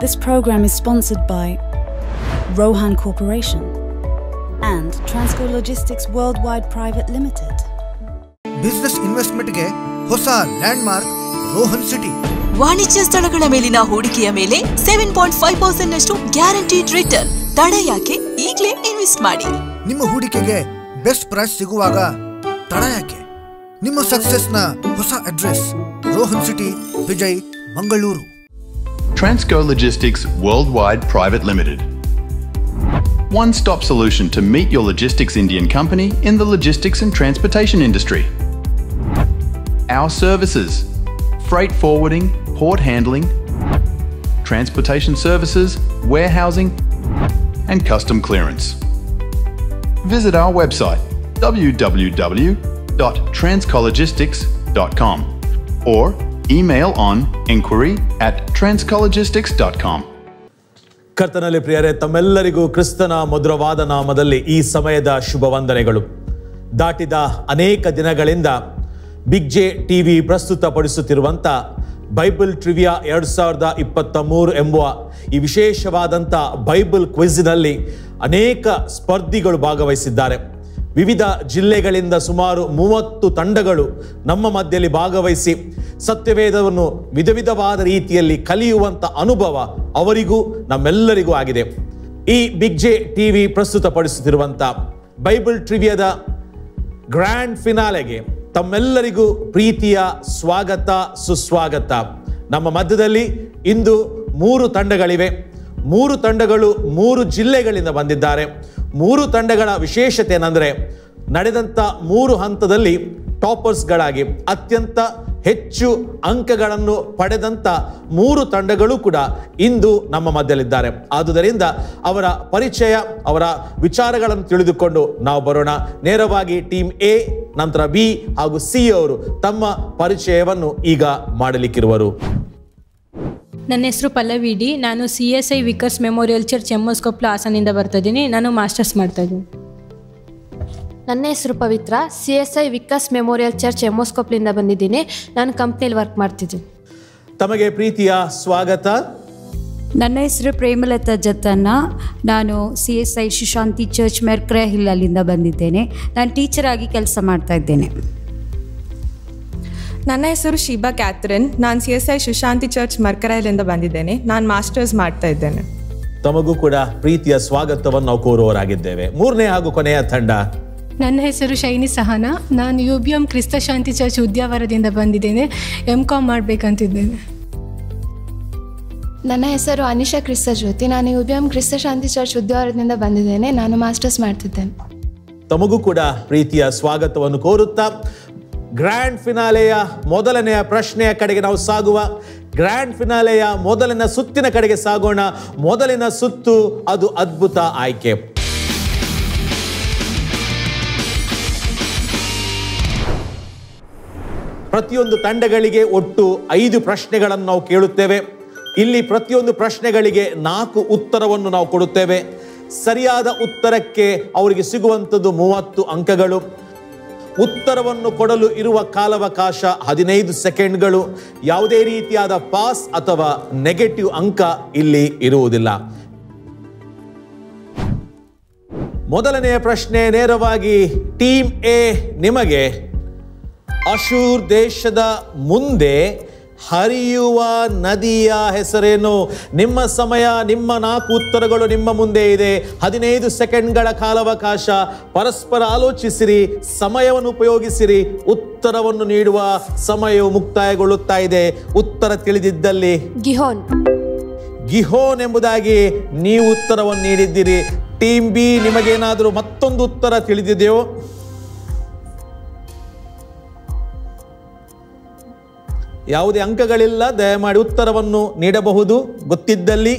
This program is sponsored by Rohan Corporation and Transco Logistics Worldwide Private Limited. Business ಇನ್ವೆಸ್ಟ್ಮೆಂಟ್ಗೆ ಹೊಸ landmark Rohan city ವಾಣಿಜ್ಯ ಸ್ಥಳಗಳ ಮೇಲಿನ ಹೂಡಿಕೆಯ ಮೇಲೆ ಸೆವೆನ್ ಪಾಯಿಂಟ್ ಫೈವ್ ಪರ್ಸೆಂಟ್ ನಷ್ಟು ಗ್ಯಾರಂಟಿಡ್ ರಿಟರ್ನ್ ತಡ ಯಾಕೆ ಈಗಲೇ ಇನ್ವೆಸ್ಟ್ ಮಾಡಿ ನಿಮ್ಮ ಹೂಡಿಕೆಗೆ ಬೆಸ್ಟ್ ಪ್ರೈಸ್ ಸಿಗುವಾಗ ತಡ ಯಾಕೆ ನಿಮ್ಮ ಸಕ್ಸಸ್ನ ಹೊಸ address Rohan city Vijay Mangaluru Transco Logistics Worldwide Private Limited. One stop solution to meet your logistics Indian company in the logistics and transportation industry. Our services freight forwarding, port handling, transportation services, warehousing, and custom clearance. Visit our website www.transcologistics.com or email on inquiry at transcologistics.com. ಕರ್ತನಲ್ಲಿ ಪ್ರಿಯರೇ ತಮ್ಮೆಲ್ಲರಿಗೂ ಕ್ರಿಸ್ತನ ಮಧುರವಾದ ನಾಮದಲ್ಲಿ ಈ ಸಮಯದ ಶುಭ ವಂದನೆಗಳು ದಾಟಿದ ಅನೇಕ ದಿನಗಳಿಂದ ಬಿಗ್ ಜೆ ಟಿವಿ ಪ್ರಸ್ತುತಪಡಿಸುತ್ತಿರುವಂಥ ಬೈಬಲ್ ಟ್ರಿವಿಯಾ ಎರಡು ಸಾವಿರದ ಇಪ್ಪತ್ತ ಮೂರು ಎಂಬುವ ಈ ವಿಶೇಷವಾದಂಥ ಬೈಬಲ್ ಕ್ವಿಜ್ನಲ್ಲಿ ಅನೇಕ ಸ್ಪರ್ಧಿಗಳು ಭಾಗವಹಿಸಿದ್ದಾರೆ ವಿವಿಧ ಜಿಲ್ಲೆಗಳಿಂದ ಸುಮಾರು ಮೂವತ್ತು ತಂಡಗಳು ನಮ್ಮ ಮಧ್ಯದಲ್ಲಿ ಭಾಗವಹಿಸಿ ಸತ್ಯವೇದವನ್ನು ವಿಧ ವಿಧವಾದ ರೀತಿಯಲ್ಲಿ ಕಲಿಯುವಂಥ ಅನುಭವ ಅವರಿಗೂ ನಮ್ಮೆಲ್ಲರಿಗೂ ಆಗಿದೆ ಈ ಬಿಗ್ ಜೆ ಟಿವಿ ಪ್ರಸ್ತುತಪಡಿಸುತ್ತಿರುವಂಥ ಬೈಬಲ್ ಟ್ರಿವಿಯದ ಗ್ರ್ಯಾಂಡ್ ಫಿನಾಲೆಗೆ ತಮ್ಮೆಲ್ಲರಿಗೂ ಪ್ರೀತಿಯ ಸ್ವಾಗತ ಸುಸ್ವಾಗತ ನಮ್ಮ ಮಧ್ಯದಲ್ಲಿ ಇಂದು ಮೂರು ತಂಡಗಳಿವೆ ಮೂರು ತಂಡಗಳು ಮೂರು ಜಿಲ್ಲೆಗಳಿಂದ ಬಂದಿದ್ದಾರೆ ಮೂರು ತಂಡಗಳ ವಿಶೇಷತೆ ಏನಂದ್ರೆ ನಡೆದಂಥ ಮೂರು ಹಂತದಲ್ಲಿ ಟಾಪರ್ಸ್ಗಳಾಗಿ ಅತ್ಯಂತ ಹೆಚ್ಚು ಅಂಕಗಳನ್ನು ಪಡೆದಂಥ ಮೂರು ತಂಡಗಳು ಕೂಡ ಇಂದು ನಮ್ಮ ಮಧ್ಯದಲ್ಲಿದ್ದಾರೆ ಆದುದರಿಂದ ಅವರ ಪರಿಚಯ ಅವರ ವಿಚಾರಗಳನ್ನು ತಿಳಿದುಕೊಂಡು ನಾವು ಬರೋಣ ನೇರವಾಗಿ ಟೀಮ್ ಎ ನಂತರ ಬಿ ಹಾಗೂ ಸಿ ಅವರು ತಮ್ಮ ಪರಿಚಯವನ್ನು ಈಗ ಮಾಡಲಿಕ್ಕಿರುವರು ನನ್ನ ಹೆಸರು ಪಲ್ಲವಿ ಡಿ ನಾನು C S I Vickers memorial church ಎಮ್ಮಸ್ಕೊಪ್ಲ ಹಾಸನಿಂದ ಬರ್ತಾ ಇದ್ದೀನಿ ನಾನು ಮಾಸ್ಟರ್ಸ್ ಮಾಡ್ತಾ ಇದ್ದೀನಿ ನನ್ನ ಹೆಸರು Pavitra C S I Vikas memorial church ಎಮ್ಮೋಸ್ಕೋಪ್ಲಿಂದ ಬಂದಿದ್ದೀನಿ ನಾನು ಕಂಪ್ನಿಯಲ್ಲಿ ವರ್ಕ್ ಮಾಡ್ತಿದ್ದೀನಿ ತಮಗೆ ಪ್ರೀತಿಯ ಸ್ವಾಗತ ನನ್ನ ಹೆಸರು ಪ್ರೇಮಲತಾ ಜತ್ತನ್ನ ನಾನು C S I Sushanthi church Mercara hill ಅಲ್ಲಿಂದ ಬಂದಿದ್ದೇನೆ ನಾನು ಟೀಚರ್ ಆಗಿ ಕೆಲಸ ಮಾಡ್ತಾ ಇದ್ದೇನೆ ನನ್ನ ಹೆಸರು ಶೀಬಾ ಕ್ಯಾಥರಿನ್ ನಾನು C S I Sushanthi church ಮರ್ಕರಾಯಲಿಂದ ಬಂದಿದ್ದೇನೆ ನಾನು ಮಾಸ್ಟರ್ಸ್ ಮಾಡ್ತಾ ಇದ್ದೇನೆ ತಮಗೂ ಕೂಡ ಪ್ರೀತಿಯ ಸ್ವಾಗತವನ್ನು ನಾವು ಕೋರುವವರಾಗಿದ್ದೇವೆ ಮೂರನೇ ಹಾಗೂ ಕೊನೆಯ ತಂಡ ನನ್ನ ಹೆಸರು ಶೈನಿ ಸಹನಾ ನಾನು ಯು ಬಿ ಎಂ ಕ್ರಿಸ್ತ ಶಾಂತಿ ಚರ್ಚ್ ಉದ್ಯಾವರದಿಂದ ಬಂದಿದ್ದೇನೆ ಎಮ್ ಕಾಮ್ ಮಾಡಬೇಕಂತಿದ್ದೇನೆ ನನ್ನ ಹೆಸರು ಅನಿಶಾ ಕ್ರಿಸ್ತ ಜ್ಯೋತಿ ನಾನು ಯು ಬಿ ಎಂ ಕ್ರಿಸ್ತ ಶಾಂತಿ ಚರ್ಚ್ ಉದ್ಯಾವರದಿಂದ ಬಂದಿದ್ದೇನೆ ನಾನು ಮಾಸ್ಟರ್ಸ್ ಮಾಡ್ತಿದ್ದೇನೆ ತಮಗೂ ಕೂಡ ಪ್ರೀತಿಯ ಸ್ವಾಗತವನ್ನು ಕೋರುತ್ತಾ ಗ್ರ್ಯಾಂಡ್ ಫಿನಾಲೆಯ ಮೊದಲನೆಯ ಪ್ರಶ್ನೆಯ ಕಡೆಗೆ ನಾವು ಸಾಗುವ ಗ್ರ್ಯಾಂಡ್ ಫಿನಾಲೆಯ ಮೊದಲಿನ ಸುತ್ತಿನ ಕಡೆಗೆ ಸಾಗೋಣ ಮೊದಲಿನ ಸುತ್ತು ಅದು ಅದ್ಭುತ ಆಯ್ಕೆ ಪ್ರತಿಯೊಂದು ತಂಡಗಳಿಗೆ ಒಟ್ಟು ಐದು ಪ್ರಶ್ನೆಗಳನ್ನು ನಾವು ಕೇಳುತ್ತೇವೆ ಇಲ್ಲಿ ಪ್ರತಿಯೊಂದು ಪ್ರಶ್ನೆಗಳಿಗೆ ನಾಲ್ಕು ಉತ್ತರವನ್ನು ನಾವು ಕೊಡುತ್ತೇವೆ ಸರಿಯಾದ ಉತ್ತರಕ್ಕೆ ಅವರಿಗೆ ಸಿಗುವಂಥದ್ದು ಮೂವತ್ತು ಅಂಕಗಳು ಉತ್ತರವನ್ನು ಕೊಡಲು ಇರುವ ಕಾಲಾವಕಾಶ ಹದಿನೈದು ಸೆಕೆಂಡ್ಗಳು ಯಾವುದೇ ರೀತಿಯಾದ ಪಾಸ್ ಅಥವಾ ನೆಗೆಟಿವ್ ಅಂಕ ಇಲ್ಲಿ ಇರುವುದಿಲ್ಲ ಮೊದಲನೆಯ ಪ್ರಶ್ನೆ ನೇರವಾಗಿ ಟೀಮ್ ಎ ನಿಮಗೆ ಅಶೂರ್ ದೇಶದ ಮುಂದೆ ಹರಿಯುವ ನದಿಯ ಹೆಸರೇನು ನಿಮ್ಮ ಸಮಯ ನಿಮ್ಮ ನಾಲ್ಕು ಉತ್ತರಗಳು ನಿಮ್ಮ ಮುಂದೆ ಇದೆ ಹದಿನೈದು ಸೆಕೆಂಡ್ಗಳ ಕಾಲಾವಕಾಶ ಪರಸ್ಪರ ಆಲೋಚಿಸಿರಿ ಸಮಯವನ್ನು ಉಪಯೋಗಿಸಿರಿ ಉತ್ತರವನ್ನು ನೀಡುವ ಸಮಯವು ಮುಕ್ತಾಯಗೊಳ್ಳುತ್ತಾ ಇದೆ ಉತ್ತರ ತಿಳಿದಿದ್ದಲ್ಲಿ ಗಿಹೋನ್ ಗಿಹೋನ್ ಎಂಬುದಾಗಿ ನೀವು ಉತ್ತರವನ್ನು ನೀಡಿದ್ದೀರಿ ಟೀಮ್ ಬಿ ನಿಮಗೇನಾದರೂ ಮತ್ತೊಂದು ಉತ್ತರ ತಿಳಿದಿದೆಯೋ ಯಾವುದೇ ಅಂಕಗಳಿಲ್ಲ ದಯಮಾಡಿ ಉತ್ತರವನ್ನು ನೀಡಬಹುದು ಗೊತ್ತಿದ್ದಲ್ಲಿ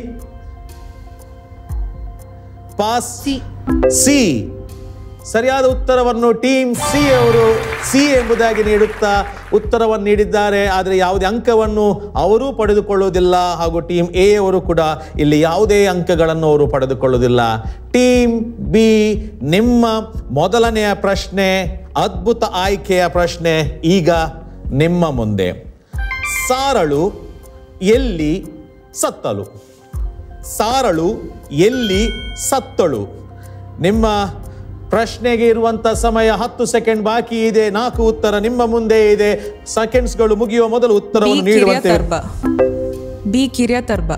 ಪಾಸ್ ಸಿ ಸರಿಯಾದ ಉತ್ತರವನ್ನು ಟೀಮ್ ಸಿ ಅವರು ಸಿ ಎಂಬುದಾಗಿ ನೀಡುತ್ತಾ ಉತ್ತರವನ್ನು ನೀಡಿದ್ದಾರೆ ಆದರೆ ಯಾವುದೇ ಅಂಕವನ್ನು ಅವರೂ ಪಡೆದುಕೊಳ್ಳುವುದಿಲ್ಲ ಹಾಗೂ ಟೀಮ್ ಎ ಅವರು ಕೂಡ ಇಲ್ಲಿ ಯಾವುದೇ ಅಂಕಗಳನ್ನು ಅವರು ಪಡೆದುಕೊಳ್ಳುವುದಿಲ್ಲ ಟೀಮ್ ಬಿ ನಿಮ್ಮ ಮೊದಲನೆಯ ಪ್ರಶ್ನೆ ಅದ್ಭುತ ಆಯ್ಕೆಯ ಪ್ರಶ್ನೆ ಈಗ ನಿಮ್ಮ ಮುಂದೆ ಸಾರಳು ಎಲ್ಲಿ ಸತ್ತಲು ಸಾರಳು ಎಲ್ಲಿ ಸತ್ತಳು ನಿಮ್ಮ ಪ್ರಶ್ನೆಗೆ ಇರುವಂತ ಸಮಯ ಹತ್ತು ಸೆಕೆಂಡ್ ಬಾಕಿ ಇದೆ ನಾಲ್ಕು ಉತ್ತರ ನಿಮ್ಮ ಮುಂದೆ ಇದೆ ಸೆಕೆಂಡ್ಸ್ಗಳು ಮುಗಿಯುವ ಮೊದಲು ಬಿ ಉತ್ತರವನ್ನು ಕಿರಿಯ ನೀಡುವಂತೆ ತರ್ಬ ಬಿ ಕಿರಿಯ ತರ್ಬ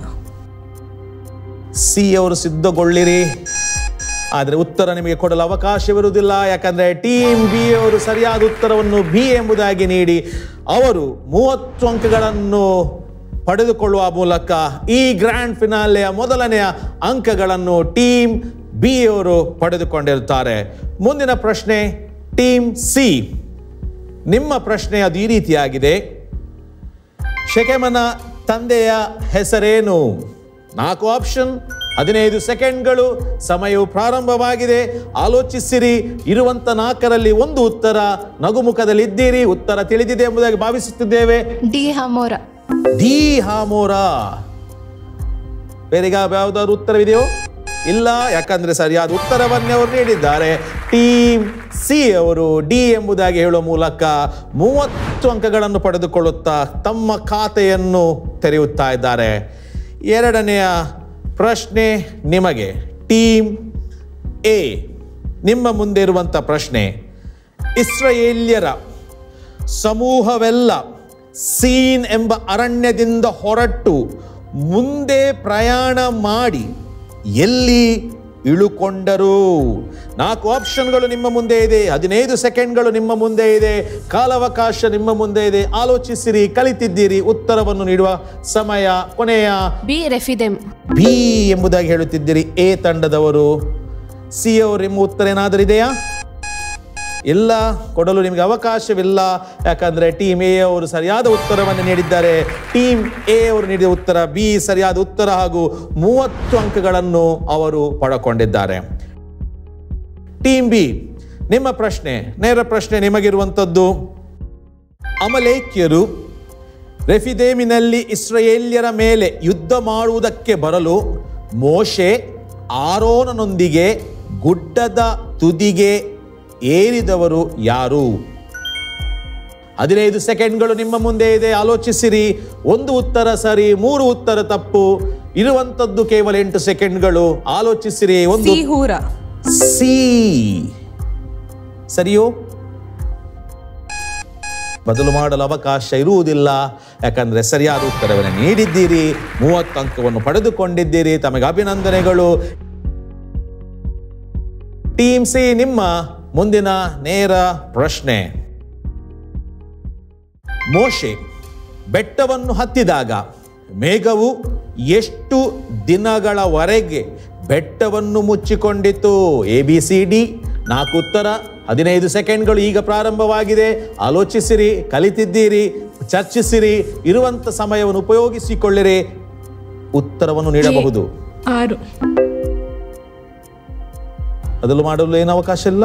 ಸಿ ಅವರು ಸಿದ್ಧಗೊಳ್ಳಿರಿ ಆದರೆ ಉತ್ತರ ನಿಮಗೆ ಕೊಡಲು ಅವಕಾಶವಿರುವುದಿಲ್ಲ ಯಾಕಂದ್ರೆ ಟೀಮ್ ಬಿ ಅವರು ಸರಿಯಾದ ಉತ್ತರವನ್ನು ಬಿ ಎಂಬುದಾಗಿ ನೀಡಿ ಅವರು ಮೂವತ್ತು ಅಂಕಗಳನ್ನು ಪಡೆದುಕೊಳ್ಳುವ ಮೂಲಕ ಈ ಗ್ರ್ಯಾಂಡ್ ಫಿನಾಲೆಯ ಮೊದಲನೆಯ ಅಂಕಗಳನ್ನು ಟೀಮ್ ಬಿ ಅವರು ಪಡೆದುಕೊಂಡಿರುತ್ತಾರೆ ಮುಂದಿನ ಪ್ರಶ್ನೆ ಟೀಮ್ ಸಿ ನಿಮ್ಮ ಪ್ರಶ್ನೆ ಅದು ಈ ರೀತಿಯಾಗಿದೆ ಶೆಕೆಮನ ತಂದೆಯ ಹೆಸರೇನು ನಾಲ್ಕು ಆಪ್ಷನ್ ಹದಿನೈದು ಸೆಕೆಂಡ್ಗಳು ಸಮಯವು ಪ್ರಾರಂಭವಾಗಿದೆ ಆಲೋಚಿಸಿರಿ ಇರುವಂತ ನಾಲ್ಕರಲ್ಲಿ ಒಂದು ಉತ್ತರ ನಗುಮುಖದಲ್ಲಿ ಇದ್ದೀರಿ ಉತ್ತರ ತಿಳಿದಿದೆ ಎಂಬುದಾಗಿ ಭಾವಿಸುತ್ತಿದ್ದೇವೆ ಡಿ ಹಮೋರ ಡಿ ಹಾಮೋರ ಬೇರೆ ಯಾವುದಾದ್ರು ಉತ್ತರವಿದೆಯೋ ಇಲ್ಲ ಯಾಕಂದ್ರೆ ಸರಿಯಾದ ಉತ್ತರವನ್ನೇ ಅವರು ನೀಡಿದ್ದಾರೆ ಟೀಮ್ ಸಿ ಅವರು ಡಿ ಎಂಬುದಾಗಿ ಹೇಳುವ ಮೂಲಕ ಮೂವತ್ತು ಅಂಕಗಳನ್ನು ಪಡೆದುಕೊಳ್ಳುತ್ತಾ ತಮ್ಮ ಖಾತೆಯನ್ನು ತೆರೆಯುತ್ತಾ ಇದ್ದಾರೆ ಎರಡನೆಯ ಪ್ರಶ್ನೆ ನಿಮಗೆ ಟೀಮ್ ಎ ನಿಮ್ಮ ಮುಂದೆ ಇರುವಂಥ ಪ್ರಶ್ನೆ ಇಸ್ರಾಯೇಲ್ಯರ ಸಮೂಹವೆಲ್ಲ ಸೀನ್ ಎಂಬ ಅರಣ್ಯದಿಂದ ಹೊರಟು ಮುಂದೆ ಪ್ರಯಾಣ ಮಾಡಿ ಎಲ್ಲಿ ಇಳುಕೊಂಡರು ನಾಲ್ಕು ಆಪ್ಷನ್ಗಳು ನಿಮ್ಮ ಮುಂದೆ ಇದೆ ಹದಿನೈದು ಸೆಕೆಂಡ್ಗಳು ನಿಮ್ಮ ಮುಂದೆ ಇದೆ ಕಾಲಾವಕಾಶ ನಿಮ್ಮ ಮುಂದೆ ಇದೆ ಆಲೋಚಿಸಿರಿ ಕಲಿತಿದ್ದೀರಿ ಉತ್ತರವನ್ನು ನೀಡುವ ಸಮಯ ಕೊನೆಯ ಬಿ ರೆಫಿದೆಮ್ ಬಿ ಎಂಬುದಾಗಿ ಹೇಳುತ್ತಿದ್ದೀರಿ ಎ ತಂಡದವರು ಸಿ ಅವರು ನಿಮ್ಮ ಉತ್ತರ ಏನಾದರೂ ಇದೆಯಾ ಇಲ್ಲ ಕೊಡಲು ನಿಮಗೆ ಅವಕಾಶವಿಲ್ಲ ಯಾಕಂದ್ರೆ ಟೀಮ್ ಎ ಅವರು ಸರಿಯಾದ ಉತ್ತರವನ್ನು ನೀಡಿದ್ದಾರೆ ಟೀಮ್ ಎ ಅವರು ನೀಡಿದ ಉತ್ತರ ಬಿ ಸರಿಯಾದ ಉತ್ತರ ಹಾಗೂ ಮೂವತ್ತು ಅಂಕಗಳನ್ನು ಅವರು ಪಡಕೊಂಡಿದ್ದಾರೆ ಟೀಮ್ ಬಿ ನಿಮ್ಮ ಪ್ರಶ್ನೆ ನೇರ ಪ್ರಶ್ನೆ ನಿಮಗಿರುವಂಥದ್ದು ಅಮಲೇಕ್ಯರು ರೆಫಿದೇಮಿನಲ್ಲಿ ಇಸ್ರಾಯೇಲ್ಯರ ಮೇಲೆ ಯುದ್ಧ ಮಾಡುವುದಕ್ಕೆ ಬರಲು ಮೋಶೆ ಆರೋನನೊಂದಿಗೆ ಗುಡ್ಡದ ತುದಿಗೆ ಏರಿದವರು ಯಾರು ಹದಿನೈದು ಸೆಕೆಂಡ್ಗಳು ನಿಮ್ಮ ಮುಂದೆ ಇದೆ ಆಲೋಚಿಸಿರಿ ಒಂದು ಉತ್ತರ ಸರಿ ಮೂರು ಉತ್ತರ ತಪ್ಪು ಇರುವಂತದ್ದು ಕೇವಲ ಎಂಟು ಸೆಕೆಂಡ್ಗಳು ಆಲೋಚಿಸಿರಿ ಒಂದು ಸಿ ಹೂರ ಸಿ ಸರಿಯೋ ಬದಲು ಮಾಡಲು ಅವಕಾಶ ಇರುವುದಿಲ್ಲ ಯಾಕಂದ್ರೆ ಸರಿಯಾದ ಉತ್ತರವನ್ನು ನೀಡಿದ್ದೀರಿ ಮೂವತ್ತು ಅಂಕವನ್ನು ಪಡೆದುಕೊಂಡಿದ್ದೀರಿ ತಮಗೆ ಅಭಿನಂದನೆಗಳು ಟೀಮ್ ಸಿ ನಿಮ್ಮ ಮುಂದಿನ ನೇರ ಪ್ರಶ್ನೆ ಮೋಶೆ ಬೆಟ್ಟವನ್ನು ಹತ್ತಿದಾಗ ಮೇಘವು ಎಷ್ಟು ದಿನಗಳವರೆಗೆ ಬೆಟ್ಟವನ್ನು ಮುಚ್ಚಿಕೊಂಡಿತು ಎ ಬಿ ಸಿ ಡಿ ನಾಲ್ಕು ಉತ್ತರ ಹದಿನೈದು ಸೆಕೆಂಡ್ಗಳು ಈಗ ಪ್ರಾರಂಭವಾಗಿದೆ ಆಲೋಚಿಸಿರಿ ಕಲಿತಿದ್ದೀರಿ ಚರ್ಚಿಸಿರಿ ಇರುವಂತ ಸಮಯವನ್ನು ಉಪಯೋಗಿಸಿಕೊಳ್ಳಿರಿ ಉತ್ತರವನ್ನು ನೀಡಬಹುದು ಆರು ಬದಲು ಮಾಡಲು ಏನು ಅವಕಾಶ ಇಲ್ಲ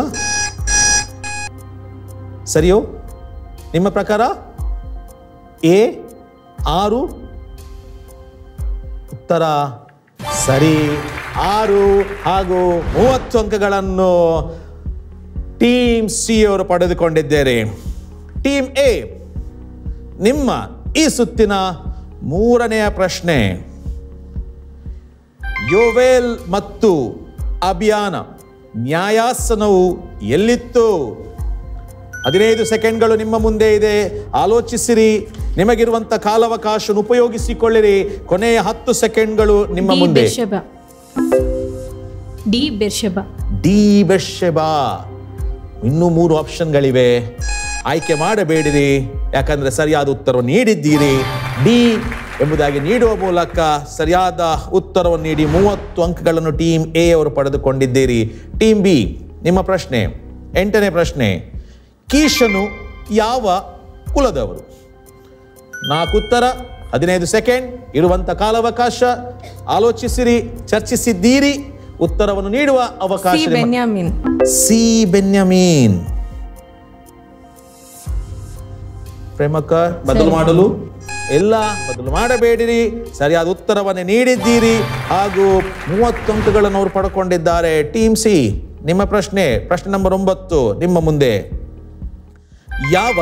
ಸರಿಯೋ ನಿಮ್ಮ ಪ್ರಕಾರ ಎ ಆರು ಉತ್ತರ ಸರಿ ಆರು ಹಾಗೂ ಮೂವತ್ತು ಅಂಕಗಳನ್ನು ಟೀಮ್ ಸಿ ಅವರು ಪಡೆದುಕೊಂಡಿದ್ದೇನೆ ಟೀಮ್ ಎ ನಿಮ್ಮ ಈ ಸುತ್ತಿನ ಮೂರನೆಯ ಪ್ರಶ್ನೆ ಯೋವೆಲ್ ಮತ್ತು ಅಭಿಯಾನ ನ್ಯಾಯಾಸನವು ಎಲ್ಲಿತ್ತು ಹದಿನೈದು ಸೆಕೆಂಡ್ಗಳು ನಿಮ್ಮ ಮುಂದೆ ಇದೆ ಆಲೋಚಿಸಿರಿ ನಿಮಗಿರುವಂತ ಕಾಲಾವಕಾಶ ಉಪಯೋಗಿಸಿಕೊಳ್ಳಿರಿ ಕೊನೆಯ ಹತ್ತು ಸೆಕೆಂಡ್ಗಳು ನಿಮ್ಮ ಡಿ ಮುಂದೆ ಬೆರ್ಷೆಬ ಡಿ ಬೆರ್ಷೆಬ ಡಿ ಬೆಶೆಬಾ ಇನ್ನೂ ಮೂರು ಆಪ್ಷನ್ಗಳಿವೆ ಆಯ್ಕೆ ಮಾಡಬೇಡಿರಿ ಯಾಕಂದ್ರೆ ಸರಿಯಾದ ಉತ್ತರವನ್ನು ನೀಡಿದ್ದೀರಿ ಡಿ ಎಂಬುದಾಗಿ ನೀಡುವ ಮೂಲಕ ಸರಿಯಾದ ಉತ್ತರವನ್ನು ನೀಡಿ ಮೂವತ್ತು ಅಂಕಗಳನ್ನು ಟೀಮ್ ಎ ಅವರು ಪಡೆದುಕೊಂಡಿದ್ದೀರಿ ಟೀಮ್ ಬಿ ನಿಮ್ಮ ಪ್ರಶ್ನೆ ಎಂಟನೇ ಪ್ರಶ್ನೆ ಕೀಶನು ಯಾವ ಕುಲದವರು ನಾಲ್ಕು ಉತ್ತರ ಹದಿನೈದು ಸೆಕೆಂಡ್ ಇರುವಂತ ಕಾಲಾವಕಾಶ ಆಲೋಚಿಸಿರಿ ಚರ್ಚಿಸಿದ್ದೀರಿ ಉತ್ತರವನ್ನು ನೀಡುವ ಅವಕಾಶ ಸಿ ನಿಮ್ಮ- ಬೆನ್ಯಾಮಿನ್ ಸಿ ಬೆನ್ಯಮೀನ್ ಪ್ರೇಮಕ್ಕ ಬದಲು ಮಾಡಲು ಎಲ್ಲ ಬದಲು ಮಾಡಬೇಡಿರಿ ಸರಿಯಾದ ಉತ್ತರವನ್ನು ನೀಡಿದ್ದೀರಿ ಹಾಗೂ ಮೂವತ್ತು ಅಂಕಗಳನ್ನು ಅವರು ಪಡ್ಕೊಂಡಿದ್ದಾರೆ ಟೀಮ್ ಸಿ ನಿಮ್ಮ ಪ್ರಶ್ನೆ ಪ್ರಶ್ನೆ ನಂಬರ್ ಒಂಬತ್ತು ನಿಮ್ಮ ಮುಂದೆ ಯಾವ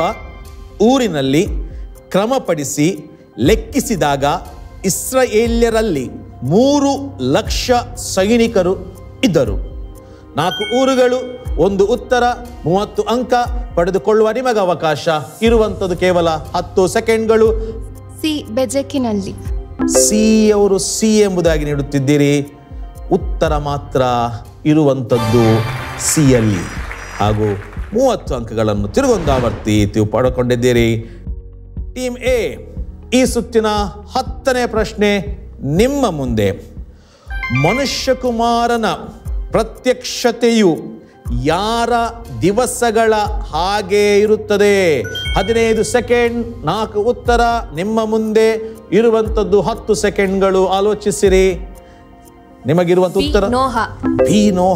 ಊರಿನಲ್ಲಿ ಕ್ರಮಪಡಿಸಿ ಲೆಕ್ಕಿಸಿದಾಗ ಇಸ್ರಾಯೇಲ್ಯರಲ್ಲಿ ಮೂರು ಲಕ್ಷ ಸೈನಿಕರು ಇದ್ದರು ನಾಲ್ಕು ಊರುಗಳು ಒಂದು ಉತ್ತರ ಮೂವತ್ತು ಅಂಕ ಪಡೆದುಕೊಳ್ಳುವ ನಿಮಗೆ ಅವಕಾಶ ಇರುವಂಥದ್ದು ಕೇವಲ ಹತ್ತು ಸೆಕೆಂಡ್ಗಳು ಸಿ ಬೆಜೆಕಿನಲ್ಲಿ ಸಿ ಅವರು ಸಿ ಎಂಬುದಾಗಿ ನೀಡುತ್ತಿದ್ದೀರಿ ಉತ್ತರ ಮಾತ್ರ ಇರುವಂಥದ್ದು ಸಿ ಯಲ್ಲಿ ಹಾಗೂ ಮೂವತ್ತು ಅಂಕಗಳನ್ನು ತಿರುಗೊಂದಾವರ್ತಿ ನೀವು ಪಡೆದುಕೊಂಡಿದ್ದೀರಿ ಟೀಮ್ ಎ ಈ ಸುತ್ತಿನ ಹತ್ತನೇ ಪ್ರಶ್ನೆ ನಿಮ್ಮ ಮುಂದೆ ಮನುಷ್ಯಕುಮಾರನ ಪ್ರತ್ಯಕ್ಷತೆಯು ಯಾರ ದಿವಸಗಳ ಹಾಗೆ ಇರುತ್ತದೆ ಹದಿನೈದು ಸೆಕೆಂಡ್ ನಾಲ್ಕು ಉತ್ತರ ನಿಮ್ಮ ಮುಂದೆ ಇರುವಂಥದ್ದು ಹತ್ತು ಸೆಕೆಂಡ್ಗಳು ಆಲೋಚಿಸಿರಿ ನಿಮಗಿರುವಂಥ ಉತ್ತರ ನೋಹ ಬಿ ನೋಹ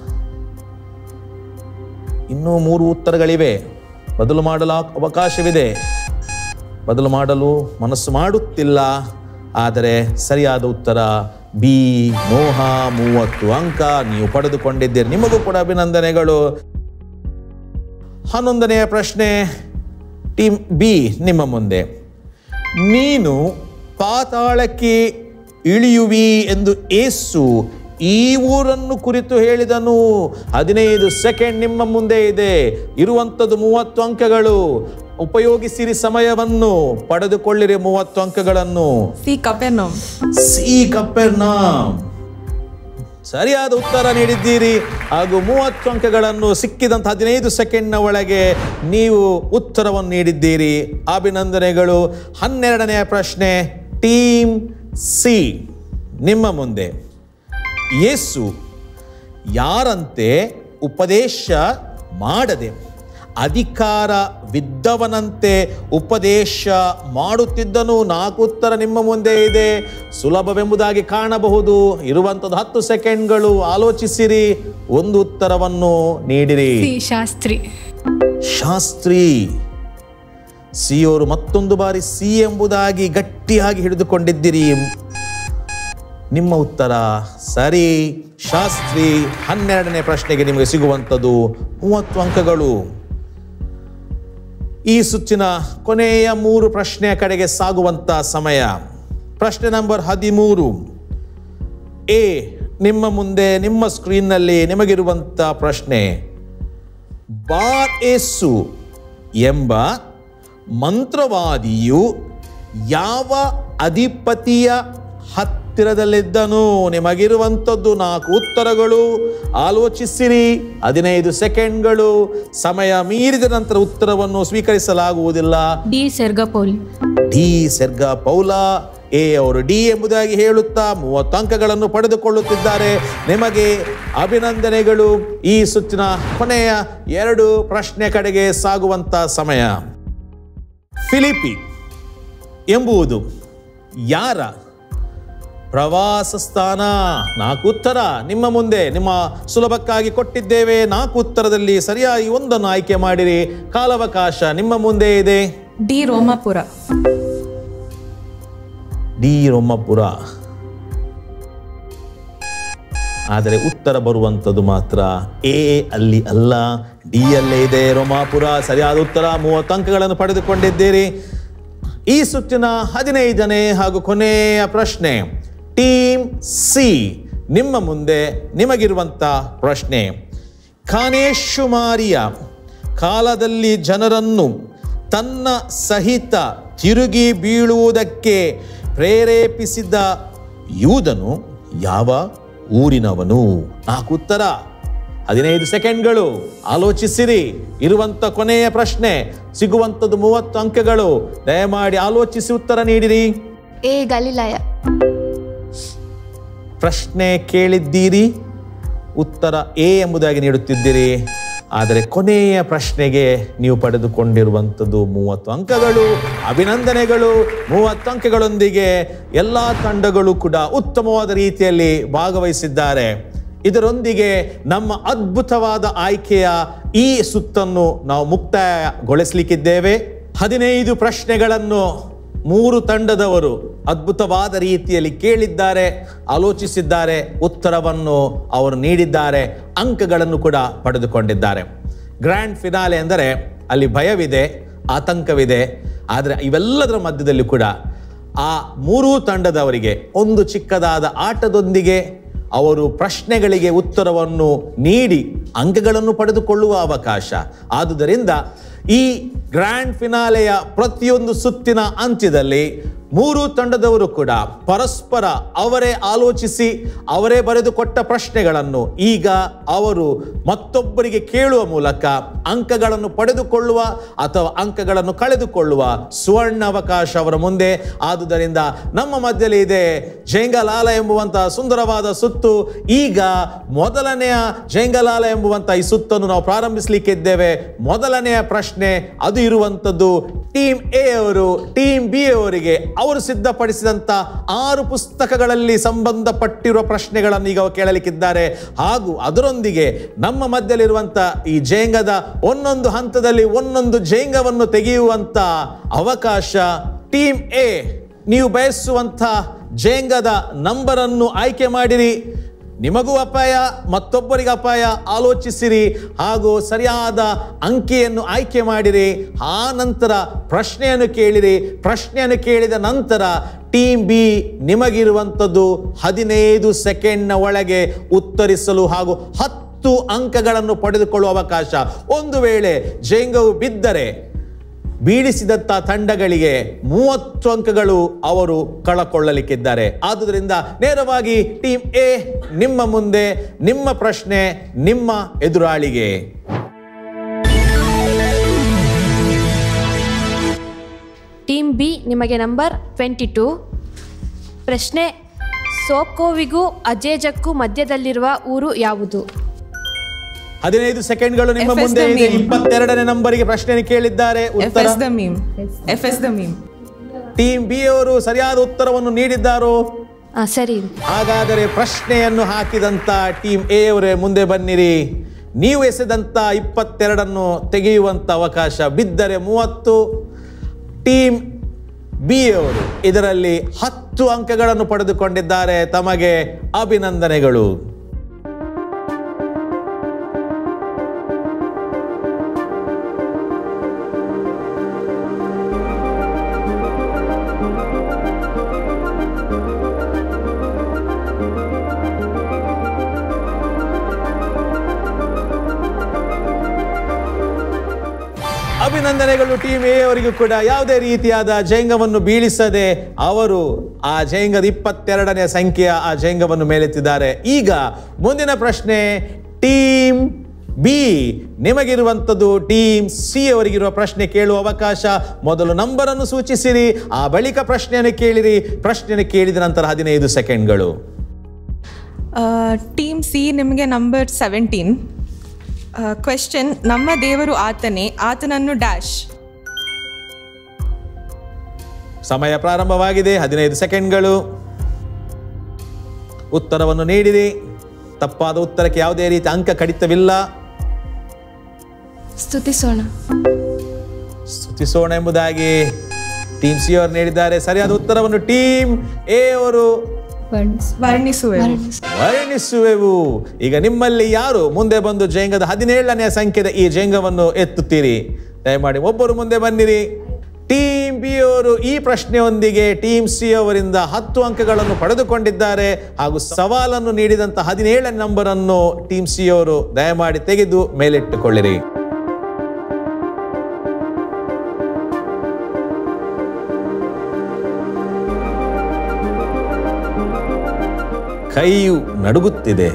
ಇನ್ನೂ ಮೂರು ಉತ್ತರಗಳಿವೆ ಬದಲು ಮಾಡಲು ಅವಕಾಶವಿದೆ ಬದಲು ಮಾಡಲು ಮನಸ್ಸು ಮಾಡುತ್ತಿಲ್ಲ ಆದರೆ ಸರಿಯಾದ ಉತ್ತರ ಬಿ ನೋಹ ಮೂವತ್ತು ಅಂಕ ನೀವು ಪಡೆದುಕೊಂಡಿದ್ದೀರಿ ನಿಮಗೂ ಕೂಡ ಅಭಿನಂದನೆಗಳು ಹನ್ನೊಂದನೆಯ ಪ್ರಶ್ನೆ ಟೀಮ್ ಬಿ ನಿಮ್ಮ ಮುಂದೆ ನೀನು ಪಾತಾಳಕ್ಕೆ ಇಳಿಯುವಿ ಎಂದು ಏಸು ಈ ಊರನ್ನು ಕುರಿತು ಹೇಳಿದನು ಹದಿನೈದು ಸೆಕೆಂಡ್ ನಿಮ್ಮ ಮುಂದೆ ಇದೆ ಇರುವಂಥದ್ದು ಮೂವತ್ತು ಅಂಕಗಳು ಉಪಯೋಗಿಸಿರಿ ಸಮಯವನ್ನು ಪಡೆದುಕೊಳ್ಳಿರಿ ಮೂವತ್ತು ಅಂಕಗಳನ್ನು ಸಿ ಕಪೆರ್ನೋಮ್ ಸಿ ಕಪ್ಪೆರ್ನಾಮ್ ಸರಿಯಾದ ಉತ್ತರ ನೀಡಿದ್ದೀರಿ ಹಾಗೂ ಮೂವತ್ತು ಅಂಕಗಳನ್ನು ಸಿಕ್ಕಿದಂಥ ಹದಿನೈದು ಸೆಕೆಂಡ್ನ ಒಳಗೆ ನೀವು ಉತ್ತರವನ್ನು ನೀಡಿದ್ದೀರಿ ಅಭಿನಂದನೆಗಳು ಹನ್ನೆರಡನೆಯ ಪ್ರಶ್ನೆ ಟೀಮ್ ಸಿ ನಿಮ್ಮ ಮುಂದೆ ಯೇಸು ಯಾರಂತೆ ಉಪದೇಶ ಮಾಡದೆ ಅಧಿಕಾರವಿದ್ದವನಂತೆ ಉಪದೇಶ ಮಾಡುತ್ತಿದ್ದನು ನಾಲ್ಕು ಉತ್ತರ ನಿಮ್ಮ ಮುಂದೆ ಇದೆ ಸುಲಭವೆಂಬುದಾಗಿ ಕಾಣಬಹುದು ಇರುವಂಥದ್ದು ಹತ್ತು ಸೆಕೆಂಡ್ಗಳು ಆಲೋಚಿಸಿರಿ ಒಂದು ಉತ್ತರವನ್ನು ನೀಡಿರಿ ಸಿ ಶಾಸ್ತ್ರಿ ಶಾಸ್ತ್ರಿ ಸಿ ಅವರು ಮತ್ತೊಂದು ಬಾರಿ ಸಿ ಎಂಬುದಾಗಿ ಗಟ್ಟಿಯಾಗಿ ಹಿಡಿದುಕೊಂಡಿದ್ದೀರಿ ನಿಮ್ಮ ಉತ್ತರ ಸರಿ ಶಾಸ್ತ್ರಿ ಹನ್ನೆರಡನೇ ಪ್ರಶ್ನೆಗೆ ನಿಮಗೆ ಸಿಗುವಂಥದ್ದು ಮೂವತ್ತು ಅಂಕಗಳು ಈ ಸುತ್ತಿನ ಕೊನೆಯ ಮೂರು ಪ್ರಶ್ನೆಯ ಕಡೆಗೆ ಸಾಗುವಂತ ಸಮಯ ಪ್ರಶ್ನೆ ನಂಬರ್ ಹದಿಮೂರು ಎ ನಿಮ್ಮ ಮುಂದೆ ನಿಮ್ಮ ಸ್ಕ್ರೀನ್ನಲ್ಲಿ ನಿಮಗಿರುವಂತ ಪ್ರಶ್ನೆ ಬಾರ್ ಏಸು ಎಂಬ ಮಂತ್ರವಾದಿಯು ಯಾವ ಅಧಿಪತಿಯ ಹತ್ತಿರದಲ್ಲಿದ್ದನು ನಿಮಗಿರುವಂಥದ್ದು ನಾಲ್ಕು ಉತ್ತರಗಳು ಆಲೋಚಿಸಿರಿ ಹದಿನೈದು ಸೆಕೆಂಡ್ಗಳು ಸಮಯ ಮೀರಿದ ನಂತರ ಉತ್ತರವನ್ನು ಸ್ವೀಕರಿಸಲಾಗುವುದಿಲ್ಲ ಡಿ ಸೆರ್ಗಪೋಲ್ ಡಿ ಸೆರ್ಗ ಪೌಲಾ ಎ ಅವರು ಡಿ ಎಂಬುದಾಗಿ ಹೇಳುತ್ತಾ ಮೂವತ್ತು ಅಂಕಗಳನ್ನು ಪಡೆದುಕೊಳ್ಳುತ್ತಿದ್ದಾರೆ ನಿಮಗೆ ಅಭಿನಂದನೆಗಳು ಈ ಸುತ್ತಿನ ಕೊನೆಯ ಎರಡು ಪ್ರಶ್ನೆ ಕಡೆಗೆ ಸಾಗುವಂತ ಸಮಯ ಫಿಲಿಪಿ ಎಂಬುದು ಯಾರ ಪ್ರವಾಸ ಸ್ಥಾನ ನಾಲ್ಕು ಉತ್ತರ ನಿಮ್ಮ ಮುಂದೆ ನಿಮ್ಮ ಸುಲಭಕ್ಕಾಗಿ ಕೊಟ್ಟಿದ್ದೇವೆ ನಾಲ್ಕು ಉತ್ತರದಲ್ಲಿ ಸರಿಯಾಗಿ ಒಂದನ್ನು ಆಯ್ಕೆ ಮಾಡಿರಿ ಕಾಲಾವಕಾಶ ನಿಮ್ಮ ಮುಂದೆ ಇದೆ ಡಿ ರೋಮಾಪುರ ಡಿ ರೊಮ್ಮಪುರ ಆದರೆ ಉತ್ತರ ಬರುವಂಥದ್ದು ಮಾತ್ರ ಎ ಅಲ್ಲಿ ಅಲ್ಲ ಡಿ ಅಲ್ಲೇ ಇದೆ ರೋಮಾಪುರ ಸರಿಯಾದ ಉತ್ತರ ಮೂವತ್ತು ಅಂಕಗಳನ್ನು ಪಡೆದುಕೊಂಡಿದ್ದೀರಿ ಈ ಸುತ್ತಿನ ಹದಿನೈದನೇ ಹಾಗೂ ಕೊನೆಯ ಪ್ರಶ್ನೆ ಟೀಮ್ ಸಿ ನಿಮ್ಮ ಮುಂದೆ ನಿಮಗಿರುವಂಥ ಪ್ರಶ್ನೆ ಖಾನೇಶುಮಾರಿಯ ಕಾಲದಲ್ಲಿ ಜನರನ್ನು ತನ್ನ ಸಹಿತ ತಿರುಗಿ ಬೀಳುವುದಕ್ಕೆ ಪ್ರೇರೇಪಿಸಿದ ಯೂದನು ಯಾವ ಊರಿನವನು ನಾಲ್ಕು ಉತ್ತರ ಹದಿನೈದು ಸೆಕೆಂಡ್ಗಳು ಆಲೋಚಿಸಿರಿ ಇರುವಂತ ಕೊನೆಯ ಪ್ರಶ್ನೆ ಸಿಗುವಂಥದ್ದು ಮೂವತ್ತು ಅಂಕಗಳು ದಯಮಾಡಿ ಆಲೋಚಿಸಿ ಉತ್ತರ ನೀಡಿರಿ ಎ ಗಲಿಲಯ ಪ್ರಶ್ನೆ ಕೇಳಿದ್ದೀರಿ ಉತ್ತರ ಎ ಎಂಬುದಾಗಿ ನೀಡುತ್ತಿದ್ದೀರಿ ಆದರೆ ಕೊನೆಯ ಪ್ರಶ್ನೆಗೆ ನೀವು ಪಡೆದುಕೊಂಡಿರುವಂಥದ್ದು ಮೂವತ್ತು ಅಂಕಗಳು ಅಭಿನಂದನೆಗಳು ಮೂವತ್ತು ಅಂಕಗಳೊಂದಿಗೆ ಎಲ್ಲ ತಂಡಗಳು ಕೂಡ ಉತ್ತಮವಾದ ರೀತಿಯಲ್ಲಿ ಭಾಗವಹಿಸಿದ್ದಾರೆ ಇದರೊಂದಿಗೆ ನಮ್ಮ ಅದ್ಭುತವಾದ ಆಯ್ಕೆಯ ಈ ಸುತ್ತನ್ನು ನಾವು ಮುಕ್ತಾಯಗೊಳಿಸಲಿಕ್ಕಿದ್ದೇವೆ ಹದಿನೈದು ಪ್ರಶ್ನೆಗಳನ್ನು ಮೂರು ತಂಡದವರು ಅದ್ಭುತವಾದ ರೀತಿಯಲ್ಲಿ ಕೇಳಿದ್ದಾರೆ ಆಲೋಚಿಸಿದ್ದಾರೆ ಉತ್ತರವನ್ನು ಅವರು ನೀಡಿದ್ದಾರೆ ಅಂಕಗಳನ್ನು ಕೂಡ ಪಡೆದುಕೊಂಡಿದ್ದಾರೆ ಗ್ರ್ಯಾಂಡ್ ಫಿನಾಲೆ ಅಂದರೆ ಅಲ್ಲಿ ಭಯವಿದೆ ಆತಂಕವಿದೆ ಆದರೆ ಇವೆಲ್ಲದರ ಮಧ್ಯದಲ್ಲಿ ಕೂಡ ಆ ಮೂರೂ ತಂಡದವರಿಗೆ ಒಂದು ಚಿಕ್ಕದಾದ ಆಟದೊಂದಿಗೆ ಅವರು ಪ್ರಶ್ನೆಗಳಿಗೆ ಉತ್ತರವನ್ನು ನೀಡಿ ಅಂಕಗಳನ್ನು ಪಡೆದುಕೊಳ್ಳುವ ಅವಕಾಶ ಆದುದರಿಂದ ಈ ಗ್ರ್ಯಾಂಡ್ ಫಿನಾಲೆಯ ಪ್ರತಿಯೊಂದು ಸುತ್ತಿನ ಅಂತ್ಯದಲ್ಲಿ ಮೂರು ತಂಡದವರು ಕೂಡ ಪರಸ್ಪರ ಅವರೇ ಆಲೋಚಿಸಿ ಅವರೇ ಬರೆದುಕೊಟ್ಟ ಪ್ರಶ್ನೆಗಳನ್ನು ಈಗ ಅವರು ಮತ್ತೊಬ್ಬರಿಗೆ ಕೇಳುವ ಮೂಲಕ ಅಂಕಗಳನ್ನು ಪಡೆದುಕೊಳ್ಳುವ ಅಥವಾ ಅಂಕಗಳನ್ನು ಕಳೆದುಕೊಳ್ಳುವ ಸುವರ್ಣ ಅವಕಾಶ ಅವರ ಮುಂದೆ ಆದುದರಿಂದ ನಮ್ಮ ಮಧ್ಯದಲ್ಲಿ ಇದೆ ಜೇಂಗಲಾಲ ಎಂಬುವಂತಹ ಸುಂದರವಾದ ಸುತ್ತು ಈಗ ಮೊದಲನೆಯ ಜೇಂಗಲಾಲ ಎಂಬುವಂತಹ ಈ ಸುತ್ತನ್ನು ನಾವು ಪ್ರಾರಂಭಿಸಲಿಕ್ಕಿದ್ದೇವೆ ಮೊದಲನೆಯ ಪ್ರಶ್ನೆ ಅದು ಇರುವಂಥದ್ದು ಟೀಮ್ ಎ ಅವರು ಟೀಮ್ ಬಿ ಅವರಿಗೆ ಅವರು ಸಿದ್ಧಪಡಿಸಿದಂತ ಆರು ಪುಸ್ತಕಗಳಲ್ಲಿ ಸಂಬಂಧಪಟ್ಟಿರುವ ಪ್ರಶ್ನೆಗಳನ್ನು ಈಗ ಅವರು ಕೇಳಲಿಕ್ಕಿದ್ದಾರೆ ಹಾಗೂ ಅದರೊಂದಿಗೆ ನಮ್ಮ ಮಧ್ಯದಲ್ಲಿರುವಂತ ಈ ಜೇಂಗದ ಒಂದೊಂದು ಹಂತದಲ್ಲಿ ಒಂದೊಂದು ಜೇಂಗವನ್ನು ತೆಗೆಯುವಂತ ಅವಕಾಶ ಟೀಮ್ ಎ ನೀವು ಬಯಸುವಂತ ಜೇಂಗದ ನಂಬರನ್ನು ಆಯ್ಕೆ ಮಾಡಿರಿ ನಿಮಗೂ ಅಪಾಯ ಮತ್ತೊಬ್ಬರಿಗೆ ಅಪಾಯ ಆಲೋಚಿಸಿರಿ ಹಾಗೂ ಸರಿಯಾದ ಅಂಕಿಯನ್ನು ಆಯ್ಕೆ ಮಾಡಿರಿ ಆ ನಂತರ ಪ್ರಶ್ನೆಯನ್ನು ಕೇಳಿರಿ ಪ್ರಶ್ನೆಯನ್ನು ಕೇಳಿದ ನಂತರ ಟೀಮ್ ಬಿ ನಿಮಗಿರುವಂಥದ್ದು ಹದಿನೈದು ಸೆಕೆಂಡ್ನ ಒಳಗೆ ಉತ್ತರಿಸಲು ಹಾಗೂ ಹತ್ತು ಅಂಕಗಳನ್ನು ಪಡೆದುಕೊಳ್ಳುವ ಅವಕಾಶ ಒಂದು ವೇಳೆ ಜೇಂಗವು ಬಿದ್ದರೆ ಬೀಳಿಸಿದಂಥ ತಂಡಗಳಿಗೆ ಮೂವತ್ತು ಅಂಕಗಳು ಅವರು ಕಳಕೊಳ್ಳಲಿಕ್ಕಿದ್ದಾರೆ ಆದುದರಿಂದ ನೇರವಾಗಿ ಟೀಮ್ ಎ ನಿಮ್ಮ ಮುಂದೆ ನಿಮ್ಮ ಪ್ರಶ್ನೆ ನಿಮ್ಮ ಎದುರಾಳಿಗೆ ಟೀಮ್ ಬಿ ನಿಮಗೆ ನಂಬರ್ ಟ್ವೆಂಟಿ ಟೂ ಪ್ರಶ್ನೆ ಸೋಕೋವಿಗೂ ಅಜೇಜಕ್ಕೂ ಮಧ್ಯದಲ್ಲಿರುವ ಊರು ಯಾವುದು ಹದಿನೈದು ಸೆಕೆಂಡ್ಗಳು ನಿಮ್ಮ FS ಮುಂದೆ the ಇದೆ meme. ಇಪ್ಪತ್ತೆರಡನೇ ನಂಬರಿಗೆ ಪ್ರಶ್ನೆಯನ್ನು ಕೇಳಿದ್ದಾರೆ ಎಫ್ ಉತ್ತರ yes the meme F yes the meme team B ಅವರು ಸರಿಯಾದ ಉತ್ತರವನ್ನು ನೀಡಿದ್ದಾರೋ ಹಾಂ ಸರಿ ಹಾಗಾದರೆ ಪ್ರಶ್ನೆಯನ್ನು ಹಾಕಿದಂತ ಟೀಮ್ ಎ ಅವರೇ ಮುಂದೆ ಬನ್ನಿರಿ ನೀವು ಎಸೆದಂತ ಇಪ್ಪತ್ತೆರಡನ್ನು ತೆಗೆಯುವಂತ ಅವಕಾಶ ಬಿದ್ದರೆ ಮೂವತ್ತು ಟೀಮ್ ಬಿ ಅವರು ಇದರಲ್ಲಿ ಹತ್ತು ಅಂಕಗಳನ್ನು ಪಡೆದುಕೊಂಡಿದ್ದಾರೆ ತಮಗೆ ಅಭಿನಂದನೆಗಳು ಅಭಿನಂದನೆಗಳು ಟೀಮ್ ಎ ಅವರಿಗೂ ಕೂಡ ಯಾವುದೇ ರೀತಿಯಾದ ಜೈಂಗವನ್ನು ಬೀಳಿಸದೆ ಅವರು ಆ ಜೈಂಗದ ಇಪ್ಪತ್ತೆರಡನೇ ಸಂಖ್ಯೆಯ ಆ ಜೈಂಗವನ್ನು ಮೇಲೆತ್ತಿದ್ದಾರೆ ಈಗ ಮುಂದಿನ ಪ್ರಶ್ನೆ ಟೀಮ್ ಬಿ ನಿಮಗಿರುವಂಥದ್ದು ಟೀಮ್ ಸಿ ಅವರಿಗಿರುವ ಪ್ರಶ್ನೆ ಕೇಳುವ ಅವಕಾಶ ಮೊದಲು ನಂಬರ್ ಅನ್ನು ಸೂಚಿಸಿರಿ ಆ ಬಳಿಕ ಪ್ರಶ್ನೆಯನ್ನು ಕೇಳಿರಿ ಪ್ರಶ್ನೆಯನ್ನು ಕೇಳಿದ ನಂತರ ಹದಿನೈದು ಸೆಕೆಂಡ್ಗಳು ಟೀಮ್ ಸಿ ನಿಮಗೆ ನಂಬರ್ ಸೆವೆಂಟೀನ್ ಕ್ವೆಶ್ಚನ್ ನಮ್ಮ ದೇವರು ಆತನೇ ಆತನನ್ನು ಡ್ಯಾಶ್ ಸಮಯ ಪ್ರಾರಂಭವಾಗಿದೆ ಹದಿನೈದು ಸೆಕೆಂಡ್ಗಳು ಉತ್ತರವನ್ನು ನೀಡಿರಿ ತಪ್ಪಾದ ಉತ್ತರಕ್ಕೆ ಯಾವುದೇ ರೀತಿ ಅಂಕ ಕಡಿತವಿಲ್ಲ ಸ್ತುತಿಸೋಣ ಸ್ತುತಿಸೋಣ ಎಂಬುದಾಗಿ ಟೀಮ್ ಸಿ ಅವರು ನೀಡಿದ್ದಾರೆ ಸರಿಯಾದ ಉತ್ತರವನ್ನು ಟೀಮ್ ಎ ಅವರು ವರ್ಣಿಸುವೆ ವರ್ಣಿಸುವೆವು ಈಗ ನಿಮ್ಮಲ್ಲಿ ಯಾರು ಮುಂದೆ ಬಂದು ಜೇಂಗದ ಹದಿನೇಳನೇ ಸಂಖ್ಯೆದ ಈ ಜೇಂಗವನ್ನು ಎತ್ತುತ್ತೀರಿ ದಯಮಾಡಿ ಒಬ್ಬರು ಮುಂದೆ ಬನ್ನಿರಿ ಟೀಮ್ ಬಿ ಅವರು ಈ ಪ್ರಶ್ನೆಯೊಂದಿಗೆ ಟೀಮ್ ಸಿ ಅವರಿಂದ ಹತ್ತು ಅಂಕಗಳನ್ನು ಪಡೆದುಕೊಂಡಿದ್ದಾರೆ ಹಾಗೂ ಸವಾಲನ್ನು ನೀಡಿದಂತ ಹದಿನೇಳನೇ ನಂಬರ್ ಅನ್ನು ಟೀಮ್ ಸಿ ಅವರು ದಯಮಾಡಿ ತೆಗೆದು ಮೇಲಿಟ್ಟುಕೊಳ್ಳಿರಿ ಕೈಯು ನಡುಗುತ್ತಿದೆ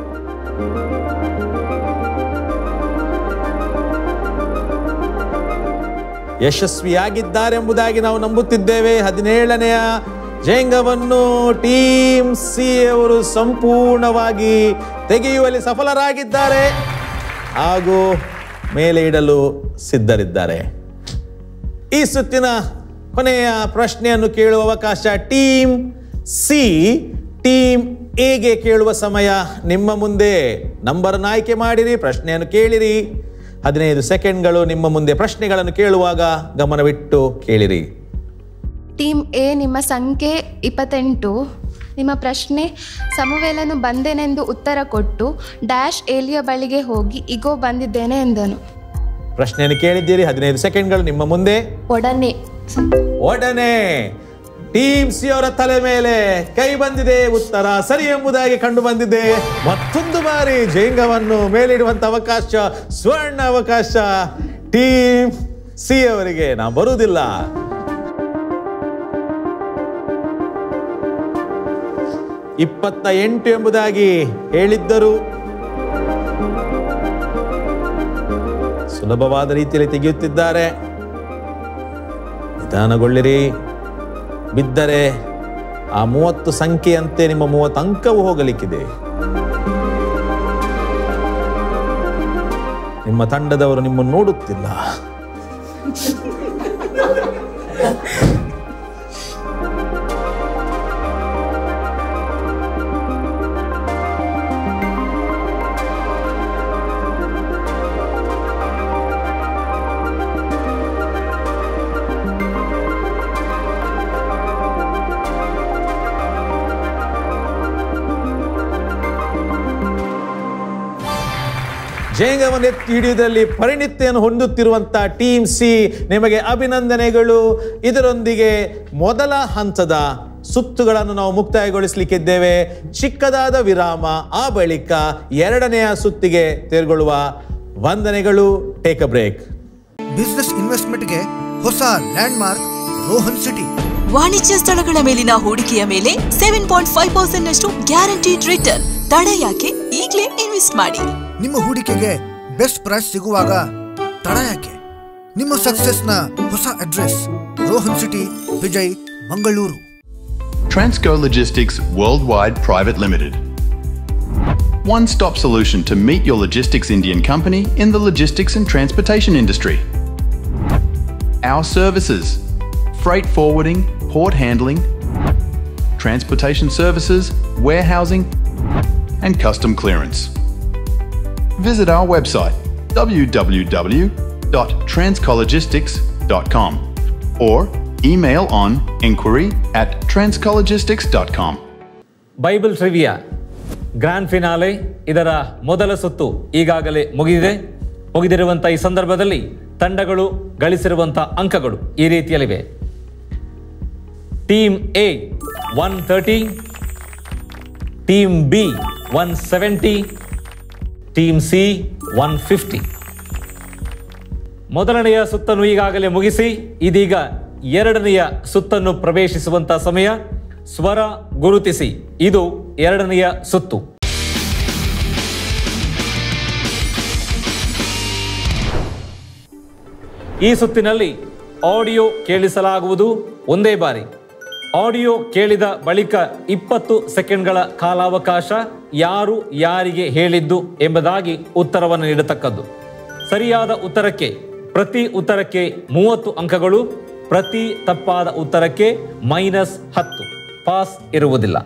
ಯಶಸ್ವಿಯಾಗಿದ್ದಾರೆಂಬುದಾಗಿ ನಾವು ನಂಬುತ್ತಿದ್ದೇವೆ ಹದಿನೇಳನೆಯ ಜೇಂಗವನ್ನು ಟೀಮ್ ಸಿ ಅವರು ಸಂಪೂರ್ಣವಾಗಿ ತೆಗೆಯುವಲ್ಲಿ ಸಫಲರಾಗಿದ್ದಾರೆ ಹಾಗೂ ಮೇಲೆ ಇಡಲು ಸಿದ್ಧರಿದ್ದಾರೆ ಈ ಸುತ್ತಿನ ಕೊನೆಯ ಪ್ರಶ್ನೆಯನ್ನು ಕೇಳುವ ಅವಕಾಶ ಟೀಮ್ ಸಿ ಟೀಮ್ ಎಗೆ ಕೇಳುವ ಸಮಯ ನಿಮ್ಮ ಮುಂದೆ ನಂಬರನ್ನು ಆಯ್ಕೆ ಮಾಡಿರಿ ಪ್ರಶ್ನೆಯನ್ನು ಕೇಳಿರಿ ಹದಿನೈದು ಸೆಕೆಂಡ್ಗಳು ನಿಮ್ಮ ಮುಂದೆ ಪ್ರಶ್ನೆಗಳನ್ನು ಕೇಳುವಾಗ ಗಮನವಿಟ್ಟು ಕೇಳಿರಿ ಟೀಮ್ ಎ ನಿಮ್ಮ ಸಂಖ್ಯೆ ಇಪ್ಪತ್ತೆಂಟು ನಿಮ್ಮ ಪ್ರಶ್ನೆ ಸಮುವೇಲನು ಬಂದೆನೆಂದು ಉತ್ತರ ಕೊಟ್ಟು ಡ್ಯಾಶ್ ಏಲಿಯ ಬಳಿಗೆ ಹೋಗಿ ಇಗೋ ಬಂದಿದ್ದೇನೆ ಎಂದನು ಪ್ರಶ್ನೆಯನ್ನು ಕೇಳಿದ್ದೀರಿ ಹದಿನೈದು ಸೆಕೆಂಡ್ಗಳು ನಿಮ್ಮ ಮುಂದೆ ಒಡನೆ ಒಡನೆ ಟೀಮ್ ಸಿ ಅವರ ತಲೆ ಮೇಲೆ ಕೈ ಬಂದಿದೆ ಉತ್ತರ ಸರಿ ಎಂಬುದಾಗಿ ಕಂಡು ಬಂದಿದೆ ಮತ್ತೊಂದು ಬಾರಿ ಜೇಂಗವನ್ನು ಮೇಲಿಡುವಂತ ಅವಕಾಶ ಸ್ವರ್ಣ ಅವಕಾಶ ಟೀಮ್ ಸಿ ಅವರಿಗೆ ನಾ ಬರುವುದಿಲ್ಲ ಇಪ್ಪತ್ತ ಎಂಟು ಎಂಬುದಾಗಿ ಹೇಳಿದ್ದರು ಸುಲಭವಾದ ರೀತಿಯಲ್ಲಿ ತೆಗೆಯುತ್ತಿದ್ದಾರೆ ನಿಧಾನಗೊಳ್ಳಿರಿ ಬಿದ್ದರೆ ಆ ಮೂವತ್ತು ಸಂಖ್ಯೆಯಂತೆ ನಿಮ್ಮ ಮೂವತ್ತು ಅಂಕವು ಹೋಗಲಿಕ್ಕಿದೆ ನಿಮ್ಮ ತಂಡದವರು ನಿಮ್ಮನ್ನು ನೋಡುತ್ತಿಲ್ಲ ಜೇಂಗವನ್ನು ಎತ್ತಿ ಹಿಡಿಯುವುದರಲ್ಲಿ ಪರಿಣಿತಿಯನ್ನು ಹೊಂದುತ್ತಿರುವಂತಹ ಟೀಮ್ ಸಿ ನಿಮಗೆ ಅಭಿನಂದನೆಗಳು ಇದರೊಂದಿಗೆ ಮೊದಲ ಹಂತದ ಸುತ್ತುಗಳನ್ನು ನಾವು ಮುಕ್ತಾಯಗೊಳಿಸಲಿಕ್ಕಿದ್ದೇವೆ ಚಿಕ್ಕದಾದ ವಿರಾಮ ಆ ಬಳಿಕ ಎರಡನೆಯ ಸುತ್ತಿಗೆ ತೆರಗೊಳ್ಳುವ ವಂದನೆಗಳು ಟೇಕ್ ಅ ಬ್ರೇಕ್ ಬಿಸ್ನೆಸ್ ಇನ್ವೆಸ್ಟ್ಮೆಂಟ್ಗೆ ಹೊಸ ಲ್ಯಾಂಡ್ ಮಾರ್ಕ್ ರೋಹನ್ ಸಿಟಿ ವಾಣಿಜ್ಯ ಸ್ಥಳಗಳ ಮೇಲಿನ ಹೂಡಿಕೆಯ ಮೇಲೆ ಸೆವೆನ್ ಪಾಯಿಂಟ್ ಫೈವ್ ಪರ್ಸೆಂಟ್ ನಷ್ಟು ಗ್ಯಾರಂಟಿಡ್ ರಿಟರ್ನ್ ತಡ ಯಾಕೆ ಈಗಲೇ ಇನ್ವೆಸ್ಟ್ ಮಾಡಿ ನಿಮ್ಮ ಹೂಡಿಕೆಗೆ ಬೆಸ್ಟ್ ಪ್ರೈಸ್ ಸಿಗುವಾಗ ತಡ ಯಾಕೆ ನಿಮ್ಮ ಸಕ್ಸಸ್ನ ಹೊಸ address Rohan city Vijay Mangaluru Transco Logistics Worldwide Private Limited. One stop solution to meet your logistics Indian company in the logistics and transportation industry. Our services freight forwarding, port handling, transportation services, warehousing, and custom clearance. Visit our website www.transcologistics.com or email on inquiry at transcologistics.com. Bible trivia grand finale ಇದರ ಮೊದಲ ಸುತ್ತು ಈಗಾಗಲೇ ಮುಗಿದಿದೆ ಮುಗಿದಿರುವಂಥ ಈ ಸಂದರ್ಭದಲ್ಲಿ ತಂಡಗಳು ಗಳಿಸಿರುವಂಥ ಅಂಕಗಳು ಈ ರೀತಿಯಲ್ಲಿವೆ team A one thirty team B one seventy team C one fifty ಮೊದಲನೆಯ ಸುತ್ತನ್ನು ಈಗಾಗಲೇ ಮುಗಿಸಿ ಇದೀಗ ಎರಡನೆಯ ಸುತ್ತನ್ನು ಪ್ರವೇಶಿಸುವಂತ ಸಮಯ ಸ್ವರ ಗುರುತಿಸಿ ಇದು ಎರಡನೆಯ ಸುತ್ತು ಈ ಸುತ್ತಿನಲ್ಲಿ ಆಡಿಯೋ ಕೇಳಿಸಲಾಗುವುದು ಒಂದೇ ಬಾರಿ ಆಡಿಯೋ ಕೇಳಿದ ಬಳಿಕ ಇಪ್ಪತ್ತು ಸೆಕೆಂಡ್ಗಳ ಕಾಲಾವಕಾಶ ಯಾರು ಯಾರಿಗೆ ಹೇಳಿದ್ದು ಎಂಬುದಾಗಿ ಉತ್ತರವನ್ನು ನೀಡತಕ್ಕದ್ದು ಸರಿಯಾದ ಉತ್ತರಕ್ಕೆ ಪ್ರತಿ ಉತ್ತರಕ್ಕೆ ಮೂವತ್ತು ಅಂಕಗಳು ಪ್ರತಿ ತಪ್ಪಾದ ಉತ್ತರಕ್ಕೆ ಮೈನಸ್ ಹತ್ತು ಪಾಸ್ ಇರುವುದಿಲ್ಲ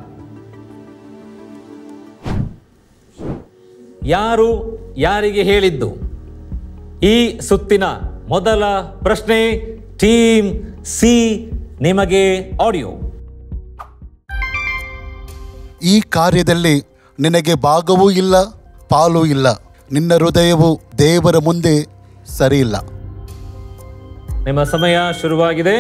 ಯಾರು ಯಾರಿಗೆ ಹೇಳಿದ್ದು ಈ ಸುತ್ತಿನ ಮೊದಲ ಪ್ರಶ್ನೆ ಟೀಮ್ ಸಿ ನಿಮಗೆ ಆಡಿಯೋ ಈ ಕಾರ್ಯದಲ್ಲಿ ನಿನಗೆ ಭಾಗವೂ ಇಲ್ಲ ಪಾಲೂ ಇಲ್ಲ ನಿನ್ನ ಹೃದಯವು ದೇವರ ಮುಂದೆ ಸರಿಯಿಲ್ಲ ನಿಮ್ಮ ಸಮಯ ಶುರುವಾಗಿದೆ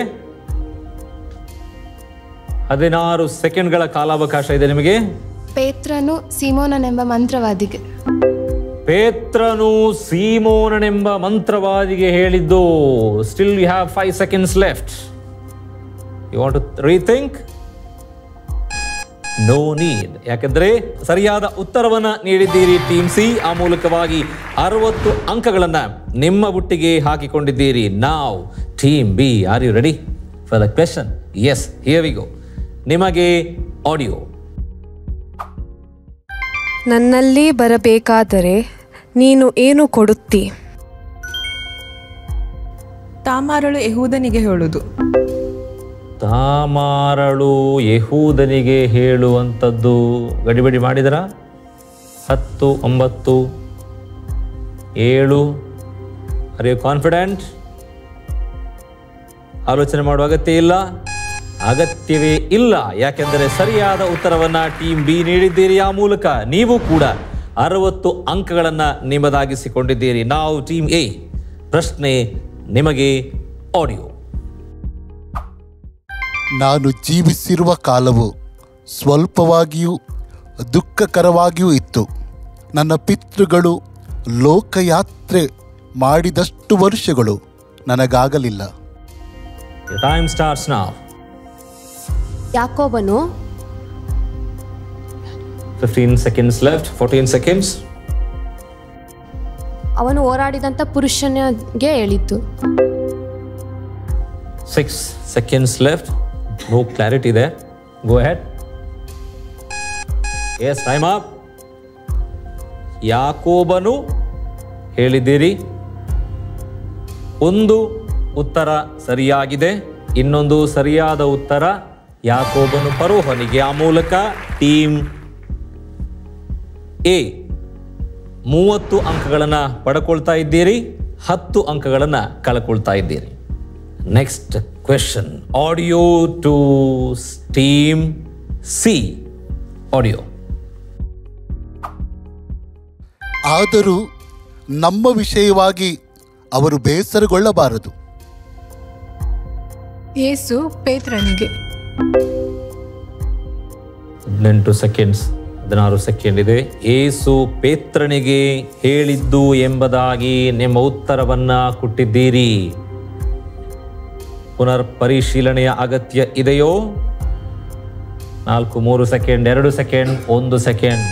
ಹದಿನಾರು ಸೆಕೆಂಡ್ಗಳ ಕಾಲಾವಕಾಶ ಇದೆ ನಿಮಗೆ ಪೇತ್ರನು ಸಿಮೋನನೆಂಬ ಮಂತ್ರವಾದಿಗೆ ಪೇತ್ರನು ಸೀಮೋನನೆಂಬ ಮಂತ್ರವಾದಿಗೆ ಹೇಳಿದ್ದು still you have five seconds left you want to rethink no need ಯಾಕಂದ್ರೆ ಸರಿಯಾದ ಉತ್ತರವನ್ನ ನೀಡಿದ್ದೀರಿ ಟೀಮ್ ಸಿ ಆ ಮೂಲಕವಾಗಿ ಅರವತ್ತು ಅಂಕಗಳನ್ನ ನಿಮ್ಮ ಬುಟ್ಟಿಗೆ ಹಾಕಿಕೊಂಡಿದ್ದೀರಿ ನಾವ್ team B are you ready for the question yes here we go ನಿಮಗೆ ಆಡಿಯೋ ನನ್ನಲ್ಲಿ ಬರಬೇಕಾದರೆ ನೀನು ಏನು ಕೊಡುತ್ತಿ ತಾಮಾರಳು ಯಹೂದನಿಗೆ ಹೇಳುವುದು ತಾಮಾರಳು ಯಹೂದನಿಗೆ ಹೇಳುವಂಥದ್ದು ಗಡಿಬಿಡಿ ಮಾಡಿದರ ಹತ್ತು ಒಂಬತ್ತು ಏಳು ಆರ್ ಯು ಕಾನ್ಫಿಡೆಂಟ್ ಆಲೋಚನೆ ಮಾಡುವ ಅಗತ್ಯ ಇಲ್ಲ ಅಗತ್ಯವೇ ಇಲ್ಲ ಯಾಕೆಂದರೆ ಸರಿಯಾದ ಉತ್ತರವನ್ನ ಟೀಮ್ ಬಿ ನೀಡಿದ್ದೀರಿ ಆ ಮೂಲಕ ನೀವು ಕೂಡ ಅರವತ್ತು ಅಂಕಗಳನ್ನ ನಿಮ್ಮದಾಗಿಸಿಕೊಂಡಿದ್ದೀರಿ ನಾವು ಟೀಮ್ ಎ ಪ್ರಶ್ನೆ ನಿಮಗೆ ಆಡಿಯೋ ನಾನು ಜೀವಿಸಿರುವ ಕಾಲವು ಸ್ವಲ್ಪವಾಗಿಯೂ ದುಃಖಕರವಾಗಿಯೂ ಇತ್ತು ನನ್ನ ಪಿತೃಗಳು ಲೋಕಯಾತ್ರೆ ಮಾಡಿದಷ್ಟು ವರ್ಷಗಳು ನನಗಾಗಲಿಲ್ಲ ಟೈಮ್ ಸ್ಟಾರ್ಟ್ಸ್ ನಾವ್ ಯಾಕೋಬನು fifteen seconds left fourteen seconds ಅವನು ಹೋರಾಡಿದಂಥ ಪುರುಷನಿಗೆ ಹೇಳಿದ್ದು six seconds left no clarity ಇದೆ go ahead yes time up ಯಾಕೋಬನು ಹೇಳಿದ್ದೀರಿ ಒಂದು ಉತ್ತರ ಸರಿಯಾಗಿದೆ ಇನ್ನೊಂದು ಸರಿಯಾದ ಉತ್ತರ ಯಾಕೋಬನು ಪರೋಹನಿಗೆ ಆ ಮೂಲಕ ಟೀಮ್ ಎ ಮೂವತ್ತು ಅಂಕಗಳನ್ನು ಪಡ್ಕೊಳ್ತಾ ಇದ್ದೀರಿ ಹತ್ತು ಅಂಕಗಳನ್ನು ಕಳ್ಕೊಳ್ತಾ ಇದ್ದೀರಿ next question audio to team C audio ಆದರೂ ನಮ್ಮ ವಿಷಯವಾಗಿ ಅವರು ಬೇಸರಗೊಳ್ಳಬಾರದು ಯೇಸು ಪೇತ್ರನಿಗೆ ಹದಿನೆಂಟು ಸೆಕೆಂಡ್ಸ್ ಹದಿನಾರು ಸೆಕೆಂಡ್ ಇದೆ ಏಸು ಪೇತ್ರನಿಗೆ ಹೇಳಿದ್ದು ಎಂಬುದಾಗಿ ನಿಮ್ಮ ಉತ್ತರವನ್ನ ಕೊಟ್ಟಿದ್ದೀರಿ ಪುನರ್ ಪರಿಶೀಲನೆಯ ಅಗತ್ಯ ಇದೆಯೋ ನಾಲ್ಕು ಮೂರು ಸೆಕೆಂಡ್ ಎರಡು ಸೆಕೆಂಡ್ ಒಂದು ಸೆಕೆಂಡ್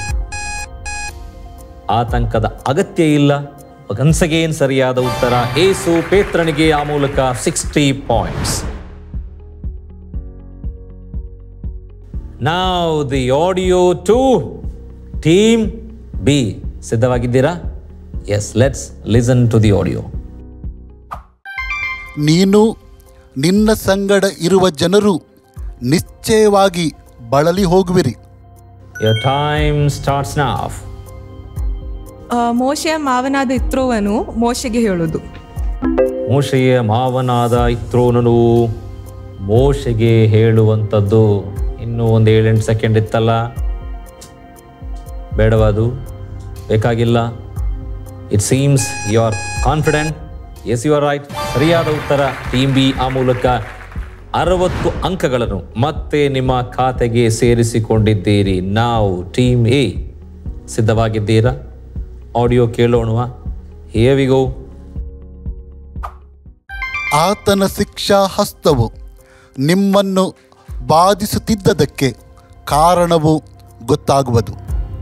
ಆತಂಕದ ಅಗತ್ಯ ಇಲ್ಲ ಗನ್ಸಗೇನ್ ಸರಿಯಾದ ಉತ್ತರ ಏಸು ಪೇತ್ರನಿಗೆ ಆ ಮೂಲಕ ಸಿಕ್ಸ್ಟಿ ಪಾಯಿಂಟ್ಸ್ ನಾವ್ the audio to team B ಸಿದ್ಧವಾಗಿದ್ದೀರಾ yes let's listen to the audio ನೀನು ನಿನ್ನ ಸಂಗಡ ಇರುವ ಜನರು ನಿಶ್ಚಯವಾಗಿ ಬಳಲಿ ಹೋಗುವಿರಿ ಯರ್ ಟೈಮ್ ಸ್ಟಾರ್ಟ್ಸ್ ನಾಫ್ ಆ, ಮೋಶೆಯ ಮಾವನಾದ ಇತ್ರೋವನು ಮೋಶೆಗೆ ಹೇಳೋದು ಮೋಶೆಯ ಮಾವನಾದ ಇತ್ರೋನನು ಮೋಶೆಗೆ ಹೇಳುವಂಥದ್ದು ಇನ್ನೂ ಒಂದು ಏಳೆಂಟು ಸೆಕೆಂಡ್ ಇತ್ತಲ್ಲ ಬೇಡವಾದು ಬೇಕಾಗಿಲ್ಲ it seems you are confident yes you are right ಸರಿಯಾದ ಉತ್ತರ ಟೀಮ್ ಬಿ ಆ ಮೂಲಕ ಅರವತ್ತು ಅಂಕಗಳನ್ನು ಮತ್ತೆ ನಿಮ್ಮ ಖಾತೆಗೆ ಸೇರಿಸಿಕೊಂಡಿದ್ದೀರಿ ನಾವು ಟೀಮ್ ಎ ಸಿದ್ಧವಾಗಿದ್ದೀರಾ ಆಡಿಯೋ ಕೇಳೋಣವಾ ಹೇವಿಗೋ ಆತನ ಶಿಕ್ಷಾ ಹಸ್ತವು ನಿಮ್ಮನ್ನು ಬಾಧಿಸುತ್ತಿದ್ದದಕ್ಕೆ ಕಾರಣವು ಗೊತ್ತಾಗುವುದು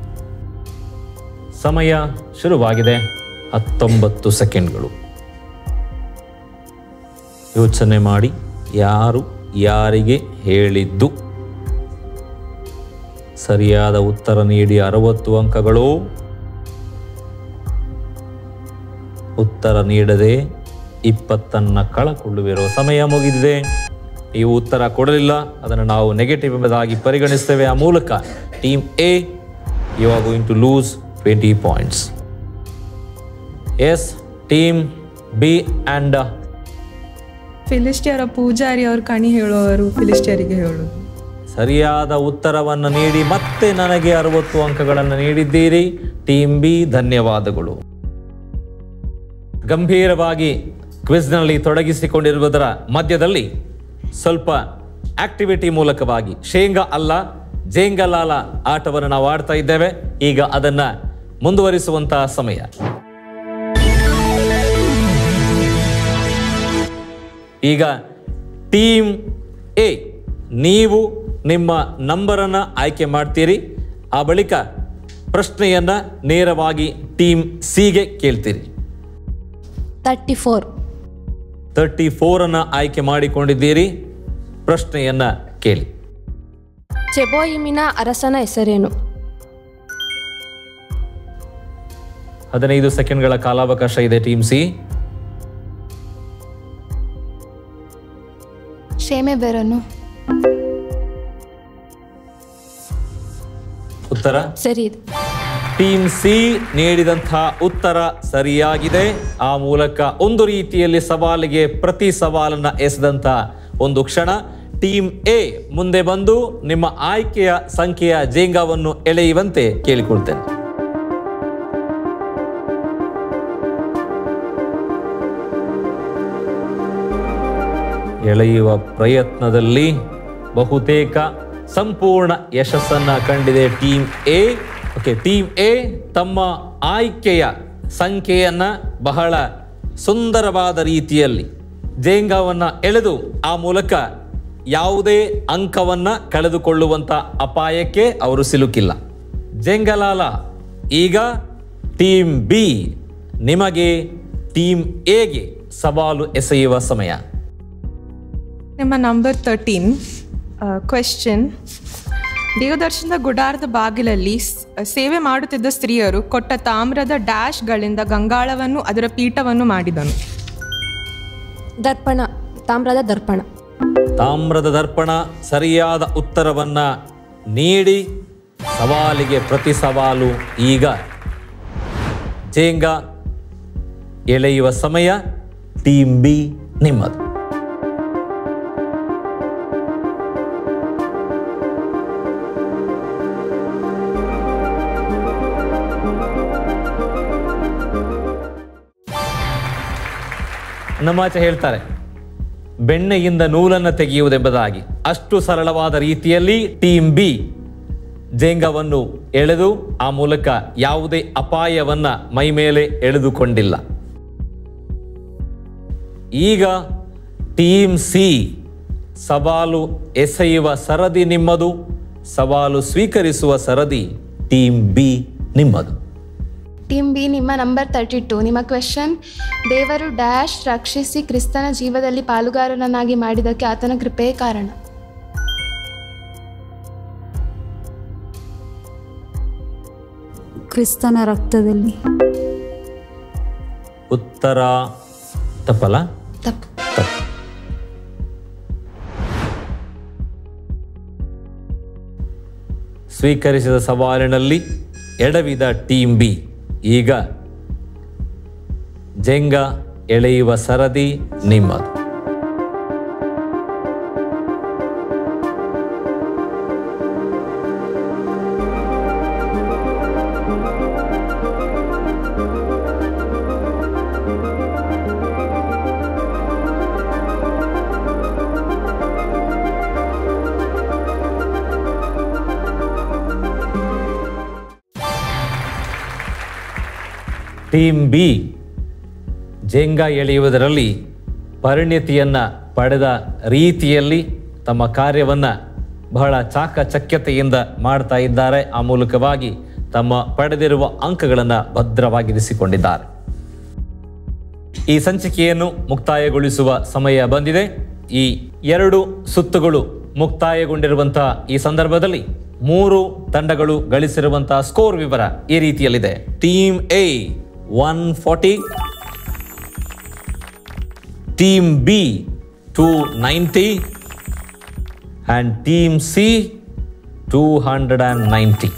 ಸಮಯ ಶುರುವಾಗಿದೆ ಹತ್ತೊಂಬತ್ತು ಸೆಕೆಂಡ್ಗಳು ಯೋಚನೆ ಮಾಡಿ ಯಾರು ಯಾರಿಗೆ ಹೇಳಿದ್ದು ಸರಿಯಾದ ಉತ್ತರ ನೀಡಿ ಅರವತ್ತು ಅಂಕಗಳು ಉತ್ತರ ನೀಡದೆ ಇಪ್ಪತ್ತನ್ನ ಕಳಕೊಳ್ಳುವಿರೋ ಸಮಯ ಮುಗಿದಿದೆ ನೀವು ಉತ್ತರ ಕೊಡಲಿಲ್ಲ ಅದನ್ನು ನಾವು ನೆಗೆಟಿವ್ ಎಂಬುದಾಗಿ ಪರಿಗಣಿಸ್ತೇವೆ ಆ ಮೂಲಕ team A you are going to lose twenty points yes team B and ಫಿಲಿಸ್ಟಿಯರ ಪೂಜಾರಿ ಅವ್ರ ಕಣಿ ಹೇಳೋರು ಫಿಲಿಸ್ಟಿಯರಿಗೆ ಹೇಳೋದು ಸರಿಯಾದ ಉತ್ತರವನ್ನು ನೀಡಿ ಮತ್ತೆ ನನಗೆ ಅರವತ್ತು ಅಂಕಗಳನ್ನು ನೀಡಿದ್ದೀರಿ ಟೀಮ್ ಬಿ ಧನ್ಯವಾದಗಳು ಗಂಭೀರವಾಗಿ ಕ್ವಿಜ್ನಲ್ಲಿ ತೊಡಗಿಸಿಕೊಂಡಿರುವುದರ ಮಧ್ಯದಲ್ಲಿ ಸ್ವಲ್ಪ ಆಕ್ಟಿವಿಟಿ ಮೂಲಕವಾಗಿ ಶೇಂಗಾ ಅಲ್ಲ ಜೇಂಗಲಾಲ ಆಟವನ್ನು ನಾವು ಆಡ್ತಾ ಇದ್ದೇವೆ ಈಗ ಅದನ್ನ ಮುಂದುವರಿಸುವಂತಹ ಸಮಯ ಈಗ ಟೀಮ್ ಎ ನೀವು ನಿಮ್ಮ ನಂಬರನ್ನು ಆಯ್ಕೆ ಮಾಡ್ತೀರಿ ಆ ಬಳಿಕ ಪ್ರಶ್ನೆಯನ್ನ ನೇರವಾಗಿ ಟೀಮ್ ಸಿಗೆ ಕೇಳ್ತೀರಿ ತರ್ಟಿ ಫೋರ್ ತರ್ಟಿ ಫೋರನ್ನು ಆಯ್ಕೆ ಮಾಡಿಕೊಂಡಿದ್ದೀರಿ ಪ್ರಶ್ನೆಯನ್ನ ಕೇಳಿ ಚೆಬೋಯಿಮಿನ ಅರಸನ ಹೆಸರೇನು ಹದಿನೈದು ಸೆಕೆಂಡ್ಗಳ ಕಾಲಾವಕಾಶ ಇದೆ ಟೀಮ್ ಸಿ ಶೇಮೆ ಬೆರನು ಉತ್ತರ ಸರಿ ಇದೆ ಟೀಮ್ ಸಿ ನೀಡಿದಂತಹ ಉತ್ತರ ಸರಿಯಾಗಿದೆ ಆ ಮೂಲಕ ಒಂದು ರೀತಿಯಲ್ಲಿ ಸವಾಲಿಗೆ ಪ್ರತಿ ಸವಾಲನ್ನ ಎಸೆದಂತ ಒಂದು ಕ್ಷಣ ಟೀಮ್ ಎ ಮುಂದೆ ಬಂದು ನಿಮ್ಮ ಆಯ್ಕೆಯ ಸಂಖ್ಯೆಯ ಜೇಂಗಾವನ್ನು ಎಳೆಯುವಂತೆ ಕೇಳಿಕೊಳ್ತೇನೆ ಎಳೆಯುವ ಪ್ರಯತ್ನದಲ್ಲಿ ಬಹುತೇಕ ಸಂಪೂರ್ಣ ಯಶಸ್ಸನ್ನ ಕಂಡಿದೆ team A okay team A ತಮ್ಮ ಆಯ್ಕೆಯ ಸಂಖ್ಯೆಯನ್ನ ಬಹಳ ಸುಂದರವಾದ ರೀತಿಯಲ್ಲಿ ಜೇಂಗಾವನ್ನ ಎಳೆದು ಆ ಮೂಲಕ ಯಾವುದೇ ಅಂಕವನ್ನ ಕಳೆದುಕೊಳ್ಳುವಂತ ಅಪಾಯಕ್ಕೆ ಅವರು ಸಿಲುಕಿಲ್ಲ ಜೇಂಗಲಾಲ ಈಗ ಟೀಮ್ ಬಿ ನಿಮಗೆ ಟೀಮ್ ಎಗೆ ಸವಾಲು ಎಸೆಯುವ ಸಮಯ ನಿಮ್ಮ ನಂಬರ್ ತರ್ಟೀನ್ ಕ್ವೆಶ್ಚನ್ ದೇವದರ್ಶನದ ಗುಡಾರದ ಬಾಗಿಲಲ್ಲಿ ಸ್- ಸೇವೆ ಮಾಡುತ್ತಿದ್ದ ಸ್ತ್ರೀಯರು ಕೊಟ್ಟ ತಾಮ್ರದ ಡ್ಯಾಶ್ಗಳಿಂದ ಗಂಗಾಳವನ್ನು ಅದರ ಪೀಠವನ್ನು ಮಾಡಿದನು ದರ್ಪಣ ತಾಮ್ರದ ದರ್ಪಣ ತಾಮ್ರದ ದರ್ಪಣ ಸರಿಯಾದ ಉತ್ತರವನ್ನ ನೀಡಿ ಸವಾಲಿಗೆ ಪ್ರತಿ ಸವಾಲು ಈಗ ಜೇಂಗಾ ಎಳೆಯುವ ಸಮಯ ಟೀಮ್ ಬಿ ನಿಮ್ಮದು ನಮಾಚೆ ಹೇಳ್ತಾರೆ ಬೆಣ್ಣೆಯಿಂದ ನೂಲನ್ನು ತೆಗೆಯುವುದೆಂಬುದಾಗಿ ಅಷ್ಟು ಸರಳವಾದ ರೀತಿಯಲ್ಲಿ ಟೀಮ್ ಬಿ ಜೇಂಗವನ್ನು ಎಳೆದು ಆ ಮೂಲಕ ಯಾವುದೇ ಅಪಾಯವನ್ನ ಮೈ ಮೇಲೆ ಎಳೆದುಕೊಂಡಿಲ್ಲ ಈಗ ಟೀಮ್ ಸಿ ಸವಾಲು ಎಸೆಯುವ ಸರದಿ ನಿಮ್ಮದು ಸವಾಲು ಸ್ವೀಕರಿಸುವ ಸರದಿ ಟೀಮ್ ಬಿ ನಿಮ್ಮದು ಟೀಮ್ ಬಿ ನಿಮ್ಮ ನಂಬರ್ ತರ್ಟಿ ಟು ನಿಮ್ಮ ಕ್ವೆಶನ್ ದೇವರು ಡ್ಯಾಶ್ ರಕ್ಷಿಸಿ ಕ್ರಿಸ್ತನ ಜೀವದಲ್ಲಿ ಪಾಲುಗಾರನನ್ನಾಗಿ ಮಾಡಿದ್ದಕ್ಕೆ ಆತನ ಕೃಪೆಯೇ ಕಾರಣ ಕ್ರಿಸ್ತನ ರಕ್ತದಲ್ಲಿ ಉತ್ತರ ತಪ್ಪಲ್ಲ ತಪ್ಪು ಸ್ವೀಕರಿಸಿದ ಸವಾಲಿನಲ್ಲಿ ಎಡವಿದ ಟೀಮ್ ಬಿ ಈಗ ಜೆಂಗ ಎಳೆಯುವ ಸರದಿ ನಿಮ್ಮದು ಟೀಮ್ ಬಿ ಜೇಂಗ ಎಳೆಯುವುದರಲ್ಲಿ ಪರಿಣಿತಿಯನ್ನ ಪಡೆದ ರೀತಿಯಲ್ಲಿ ತಮ್ಮ ಕಾರ್ಯವನ್ನ ಬಹಳ ಚಾಕಚಕ್ಯತೆಯಿಂದ ಮಾಡ್ತಾ ಇದ್ದಾರೆ ಆ ಮೂಲಕವಾಗಿ ತಮ್ಮ ಪಡೆದಿರುವ ಅಂಕಗಳನ್ನು ಭದ್ರವಾಗಿರಿಸಿಕೊಂಡಿದ್ದಾರೆ ಈ ಸಂಚಿಕೆಯನ್ನು ಮುಕ್ತಾಯಗೊಳಿಸುವ ಸಮಯ ಬಂದಿದೆ ಈ ಎರಡು ಸುತ್ತುಗಳು ಮುಕ್ತಾಯಗೊಂಡಿರುವಂತಹ ಈ ಸಂದರ್ಭದಲ್ಲಿ ಮೂರು ತಂಡಗಳು ಗಳಿಸಿರುವಂತಹ ಸ್ಕೋರ್ ವಿವರ ಈ ರೀತಿಯಲ್ಲಿದೆ team A one forty team B two ninety and team C two hundred and ninety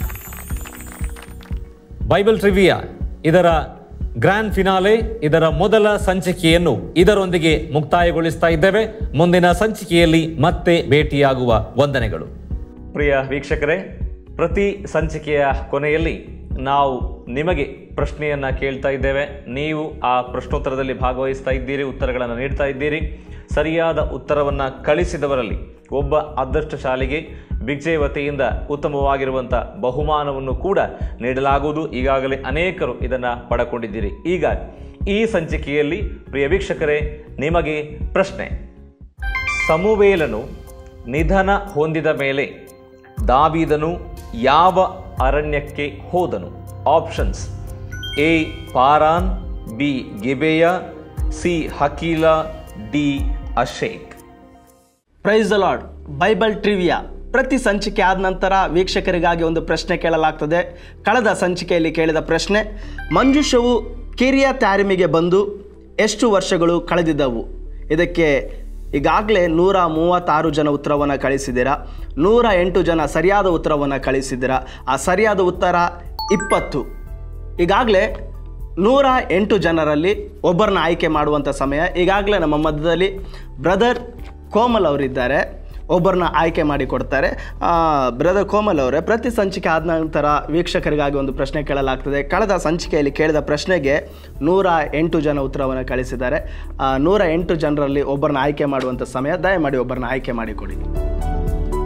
Bible trivia ಇದರ ಗ್ರ್ಯಾಂಡ್ ಫಿನಾಲೆ ಇದರ ಮೊದಲ ಸಂಚಿಕೆಯನ್ನು ಇದರೊಂದಿಗೆ ಮುಕ್ತಾಯಗೊಳಿಸ್ತಾ ಇದ್ದೇವೆ ಮುಂದಿನ ಸಂಚಿಕೆಯಲ್ಲಿ ಮತ್ತೆ ಭೇಟಿಯಾಗುವ ವಂದನೆಗಳು ಪ್ರಿಯ ವೀಕ್ಷಕರೇ ಪ್ರತಿ ಸಂಚಿಕೆಯ ಕೊನೆಯಲ್ಲಿ ನಾವು ನಿಮಗೆ ಪ್ರಶ್ನೆಯನ್ನ ಕೇಳ್ತಾ ಇದ್ದೇವೆ ನೀವು ಆ ಪ್ರಶ್ನೋತ್ತರದಲ್ಲಿ ಭಾಗವಹಿಸ್ತಾ ಇದ್ದೀರಿ ಉತ್ತರಗಳನ್ನು ನೀಡ್ತಾ ಇದ್ದೀರಿ ಸರಿಯಾದ ಉತ್ತರವನ್ನು ಕಳಿಸಿದವರಲ್ಲಿ ಒಬ್ಬ ಅದೃಷ್ಟಶಾಲಿಗೆ ಬಿಗ್ಜೆ ವತಿಯಿಂದ ಉತ್ತಮವಾಗಿರುವಂಥ ಬಹುಮಾನವನ್ನು ಕೂಡ ನೀಡಲಾಗುವುದು ಈಗಾಗಲೇ ಅನೇಕರು ಇದನ್ನು ಪಡಕೊಂಡಿದ್ದೀರಿ ಈಗ ಈ ಸಂಚಿಕೆಯಲ್ಲಿ ಪ್ರಿಯ ವೀಕ್ಷಕರೇ ನಿಮಗೆ ಪ್ರಶ್ನೆ ಸಮುವೇಲನು ನಿಧನ ಹೊಂದಿದ ಮೇಲೆ ದಾವಿದನು ಯಾವ ಅರಣ್ಯಕ್ಕೆ ಹೋದನು ಆಪ್ಷನ್ಸ್ ಎ ಪಾರಾನ್ ಬಿ ಗಿಬೆಯ ಸಿ ಹಕೀಲ ಡಿ ಅಶೇಕ್ praise the Lord Bible trivia ಪ್ರತಿ ಸಂಚಿಕೆ ಆದ ನಂತರ ವೀಕ್ಷಕರಿಗಾಗಿ ಒಂದು ಪ್ರಶ್ನೆ ಕೇಳಲಾಗ್ತದೆ ಕಳೆದ ಸಂಚಿಕೆಯಲ್ಲಿ ಕೇಳಿದ ಪ್ರಶ್ನೆ ಮಂಜುಷವು ಕಿರಿಯ ತಾರಿಮಿಗೆ ಬಂದು ಎಷ್ಟು ವರ್ಷಗಳು ಕಳೆದಿದ್ದವು ಇದಕ್ಕೆ ಈಗಾಗಲೇ ನೂರ ಮೂವತ್ತಾರು ಜನ ಉತ್ತರವನ್ನು ಕಳಿಸಿದ್ದೀರಾ ನೂರ ಎಂಟು ಜನ ಸರಿಯಾದ ಉತ್ತರವನ್ನು ಕಳಿಸಿದ್ದೀರಾ ಆ ಸರಿಯಾದ ಉತ್ತರ ಇಪ್ಪತ್ತು ಈಗಾಗಲೇ ನೂರ ಎಂಟು ಜನರಲ್ಲಿ ಒಬ್ಬರನ್ನ ಆಯ್ಕೆ ಮಾಡುವಂಥ ಸಮಯ ಈಗಾಗಲೇ ನಮ್ಮ ಮಧ್ಯದಲ್ಲಿ ಬ್ರದರ್ ಕೋಮಲ್ ಅವರಿದ್ದಾರೆ ಒಬ್ಬರನ್ನ ಆಯ್ಕೆ ಮಾಡಿ ಕೊಡ್ತಾರೆ ಬ್ರದರ್ ಕೋಮಲ್ ಅವರೇ ಪ್ರತಿ ಸಂಚಿಕೆ ಆದ ನಂತರ ವೀಕ್ಷಕರಿಗಾಗಿ ಒಂದು ಪ್ರಶ್ನೆ ಕೇಳಲಾಗ್ತದೆ ಕಳೆದ ಸಂಚಿಕೆಯಲ್ಲಿ ಕೇಳಿದ ಪ್ರಶ್ನೆಗೆ ನೂರ ಎಂಟು ಜನ ಉತ್ತರವನ್ನು ಕಳಿಸಿದ್ದಾರೆ ಆ, ನೂರ ಎಂಟು ಜನರಲ್ಲಿ ಒಬ್ಬರನ್ನ ಆಯ್ಕೆ ಮಾಡುವಂಥ ಸಮಯ ದಯಮಾಡಿ ಒಬ್ಬರನ್ನ ಆಯ್ಕೆ ಮಾಡಿಕೊಡಿ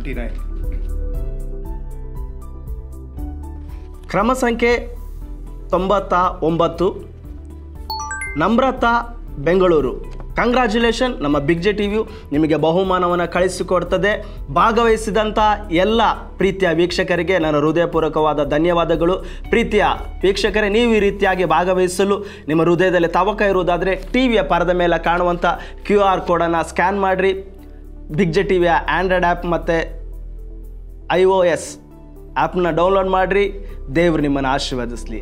ನೈಂಟಿ ನೈನ್ ಕ್ರಮ ಸಂಖ್ಯೆ ತೊಂಬತ್ತ ಒಂಬತ್ತು ನಮ್ರತಾ ಬೆಂಗಳೂರು ಕಂಗ್ರ್ಯಾಚುಲೇಷನ್ ನಮ್ಮ ಬಿಗ್ ಜೆ ಟಿವಿಯು ನಿಮಗೆ ಬಹುಮಾನವನ್ನು ಕಳಿಸಿಕೊಡ್ತದೆ ಭಾಗವಹಿಸಿದಂಥ ಎಲ್ಲ ಪ್ರೀತಿಯ ವೀಕ್ಷಕರಿಗೆ ನನ್ನ ಹೃದಯಪೂರ್ವಕವಾದ ಧನ್ಯವಾದಗಳು ಪ್ರೀತಿಯ ವೀಕ್ಷಕರೇ ನೀವು ಈ ರೀತಿಯಾಗಿ ಭಾಗವಹಿಸಲು ನಿಮ್ಮ ಹೃದಯದಲ್ಲಿ ತವಕ ಇರುವುದಾದರೆ ಟಿ ವಿಯ ಪರದ ಮೇಲೆ ಕಾಣುವಂಥ ಕ್ಯೂ ಆರ್ ಕೋಡನ್ನು ಸ್ಕ್ಯಾನ್ ಮಾಡಿರಿ ಬಿಗ್ ಜೆ ಟಿವಿಯ ಆ್ಯಂಡ್ರಾಯ್ಡ್ ಆ್ಯಪ್ ಮತ್ತು ಐ ಒ ಎಸ್ ಆ್ಯಪ್ನ ಡೌನ್ಲೋಡ್ ಮಾಡಿರಿ ದೇವರು ನಿಮ್ಮನ್ನು ಆಶೀರ್ವದಿಸಲಿ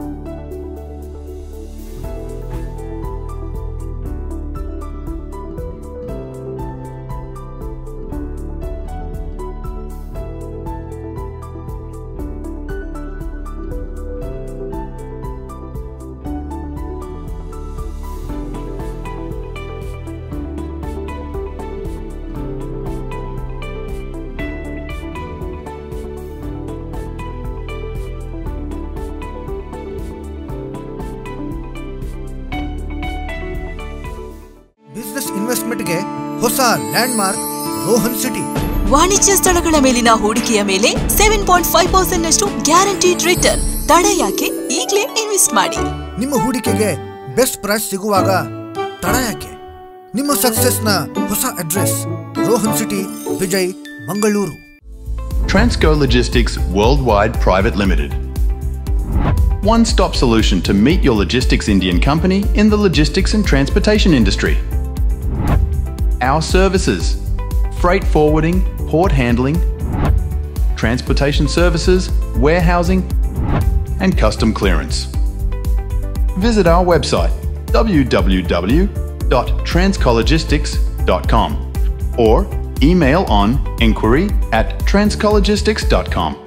ಬಿಸ್ನೆಸ್ ಇನ್ವೆಸ್ಟ್ಮೆಂಟ್ಗೆ ಹೊಸ ಲ್ಯಾಂಡ್ಮಾರ್ಕ್ ರೋಹನ್ ಸಿಟಿ ವಾಣಿಜ್ಯ ಸ್ಥಳಗಳ ಮೇಲಿನ ಹೂಡಿಕೆಯ ಮೇಲೆ ಸೆವೆನ್ ಪಾಯಿಂಟ್ ಫೈವ್ ಪರ್ಸೆಂಟ್ ನಷ್ಟು ಗ್ಯಾರಂಟಿಡ್ ರಿಟರ್ನ್ ತಡ ಯಾಕೆ ಈಗಲೇ ಇನ್ವೆಸ್ಟ್ ಮಾಡಿ ನಿಮ್ಮ ಹೂಡಿಕೆಗೆ ಬೆಸ್ಟ್ ಪ್ರೈಸ್ ಸಿಗುವಾಗ ತಡ ಯಾಕೆ ನಿಮ್ಮ ಸಕ್ಸಸ್ನ ಹೊಸ address Rohan city Vijay Mangaluru Transco Logistics Worldwide Private Limited. One stop solution to meet your logistics Indian company in the logistics and transportation industry. Our services freight forwarding, port handling, transportation services, warehousing, and custom clearance. Visit our website www.transcologistics.com or email on inquiry at transcologistics.com.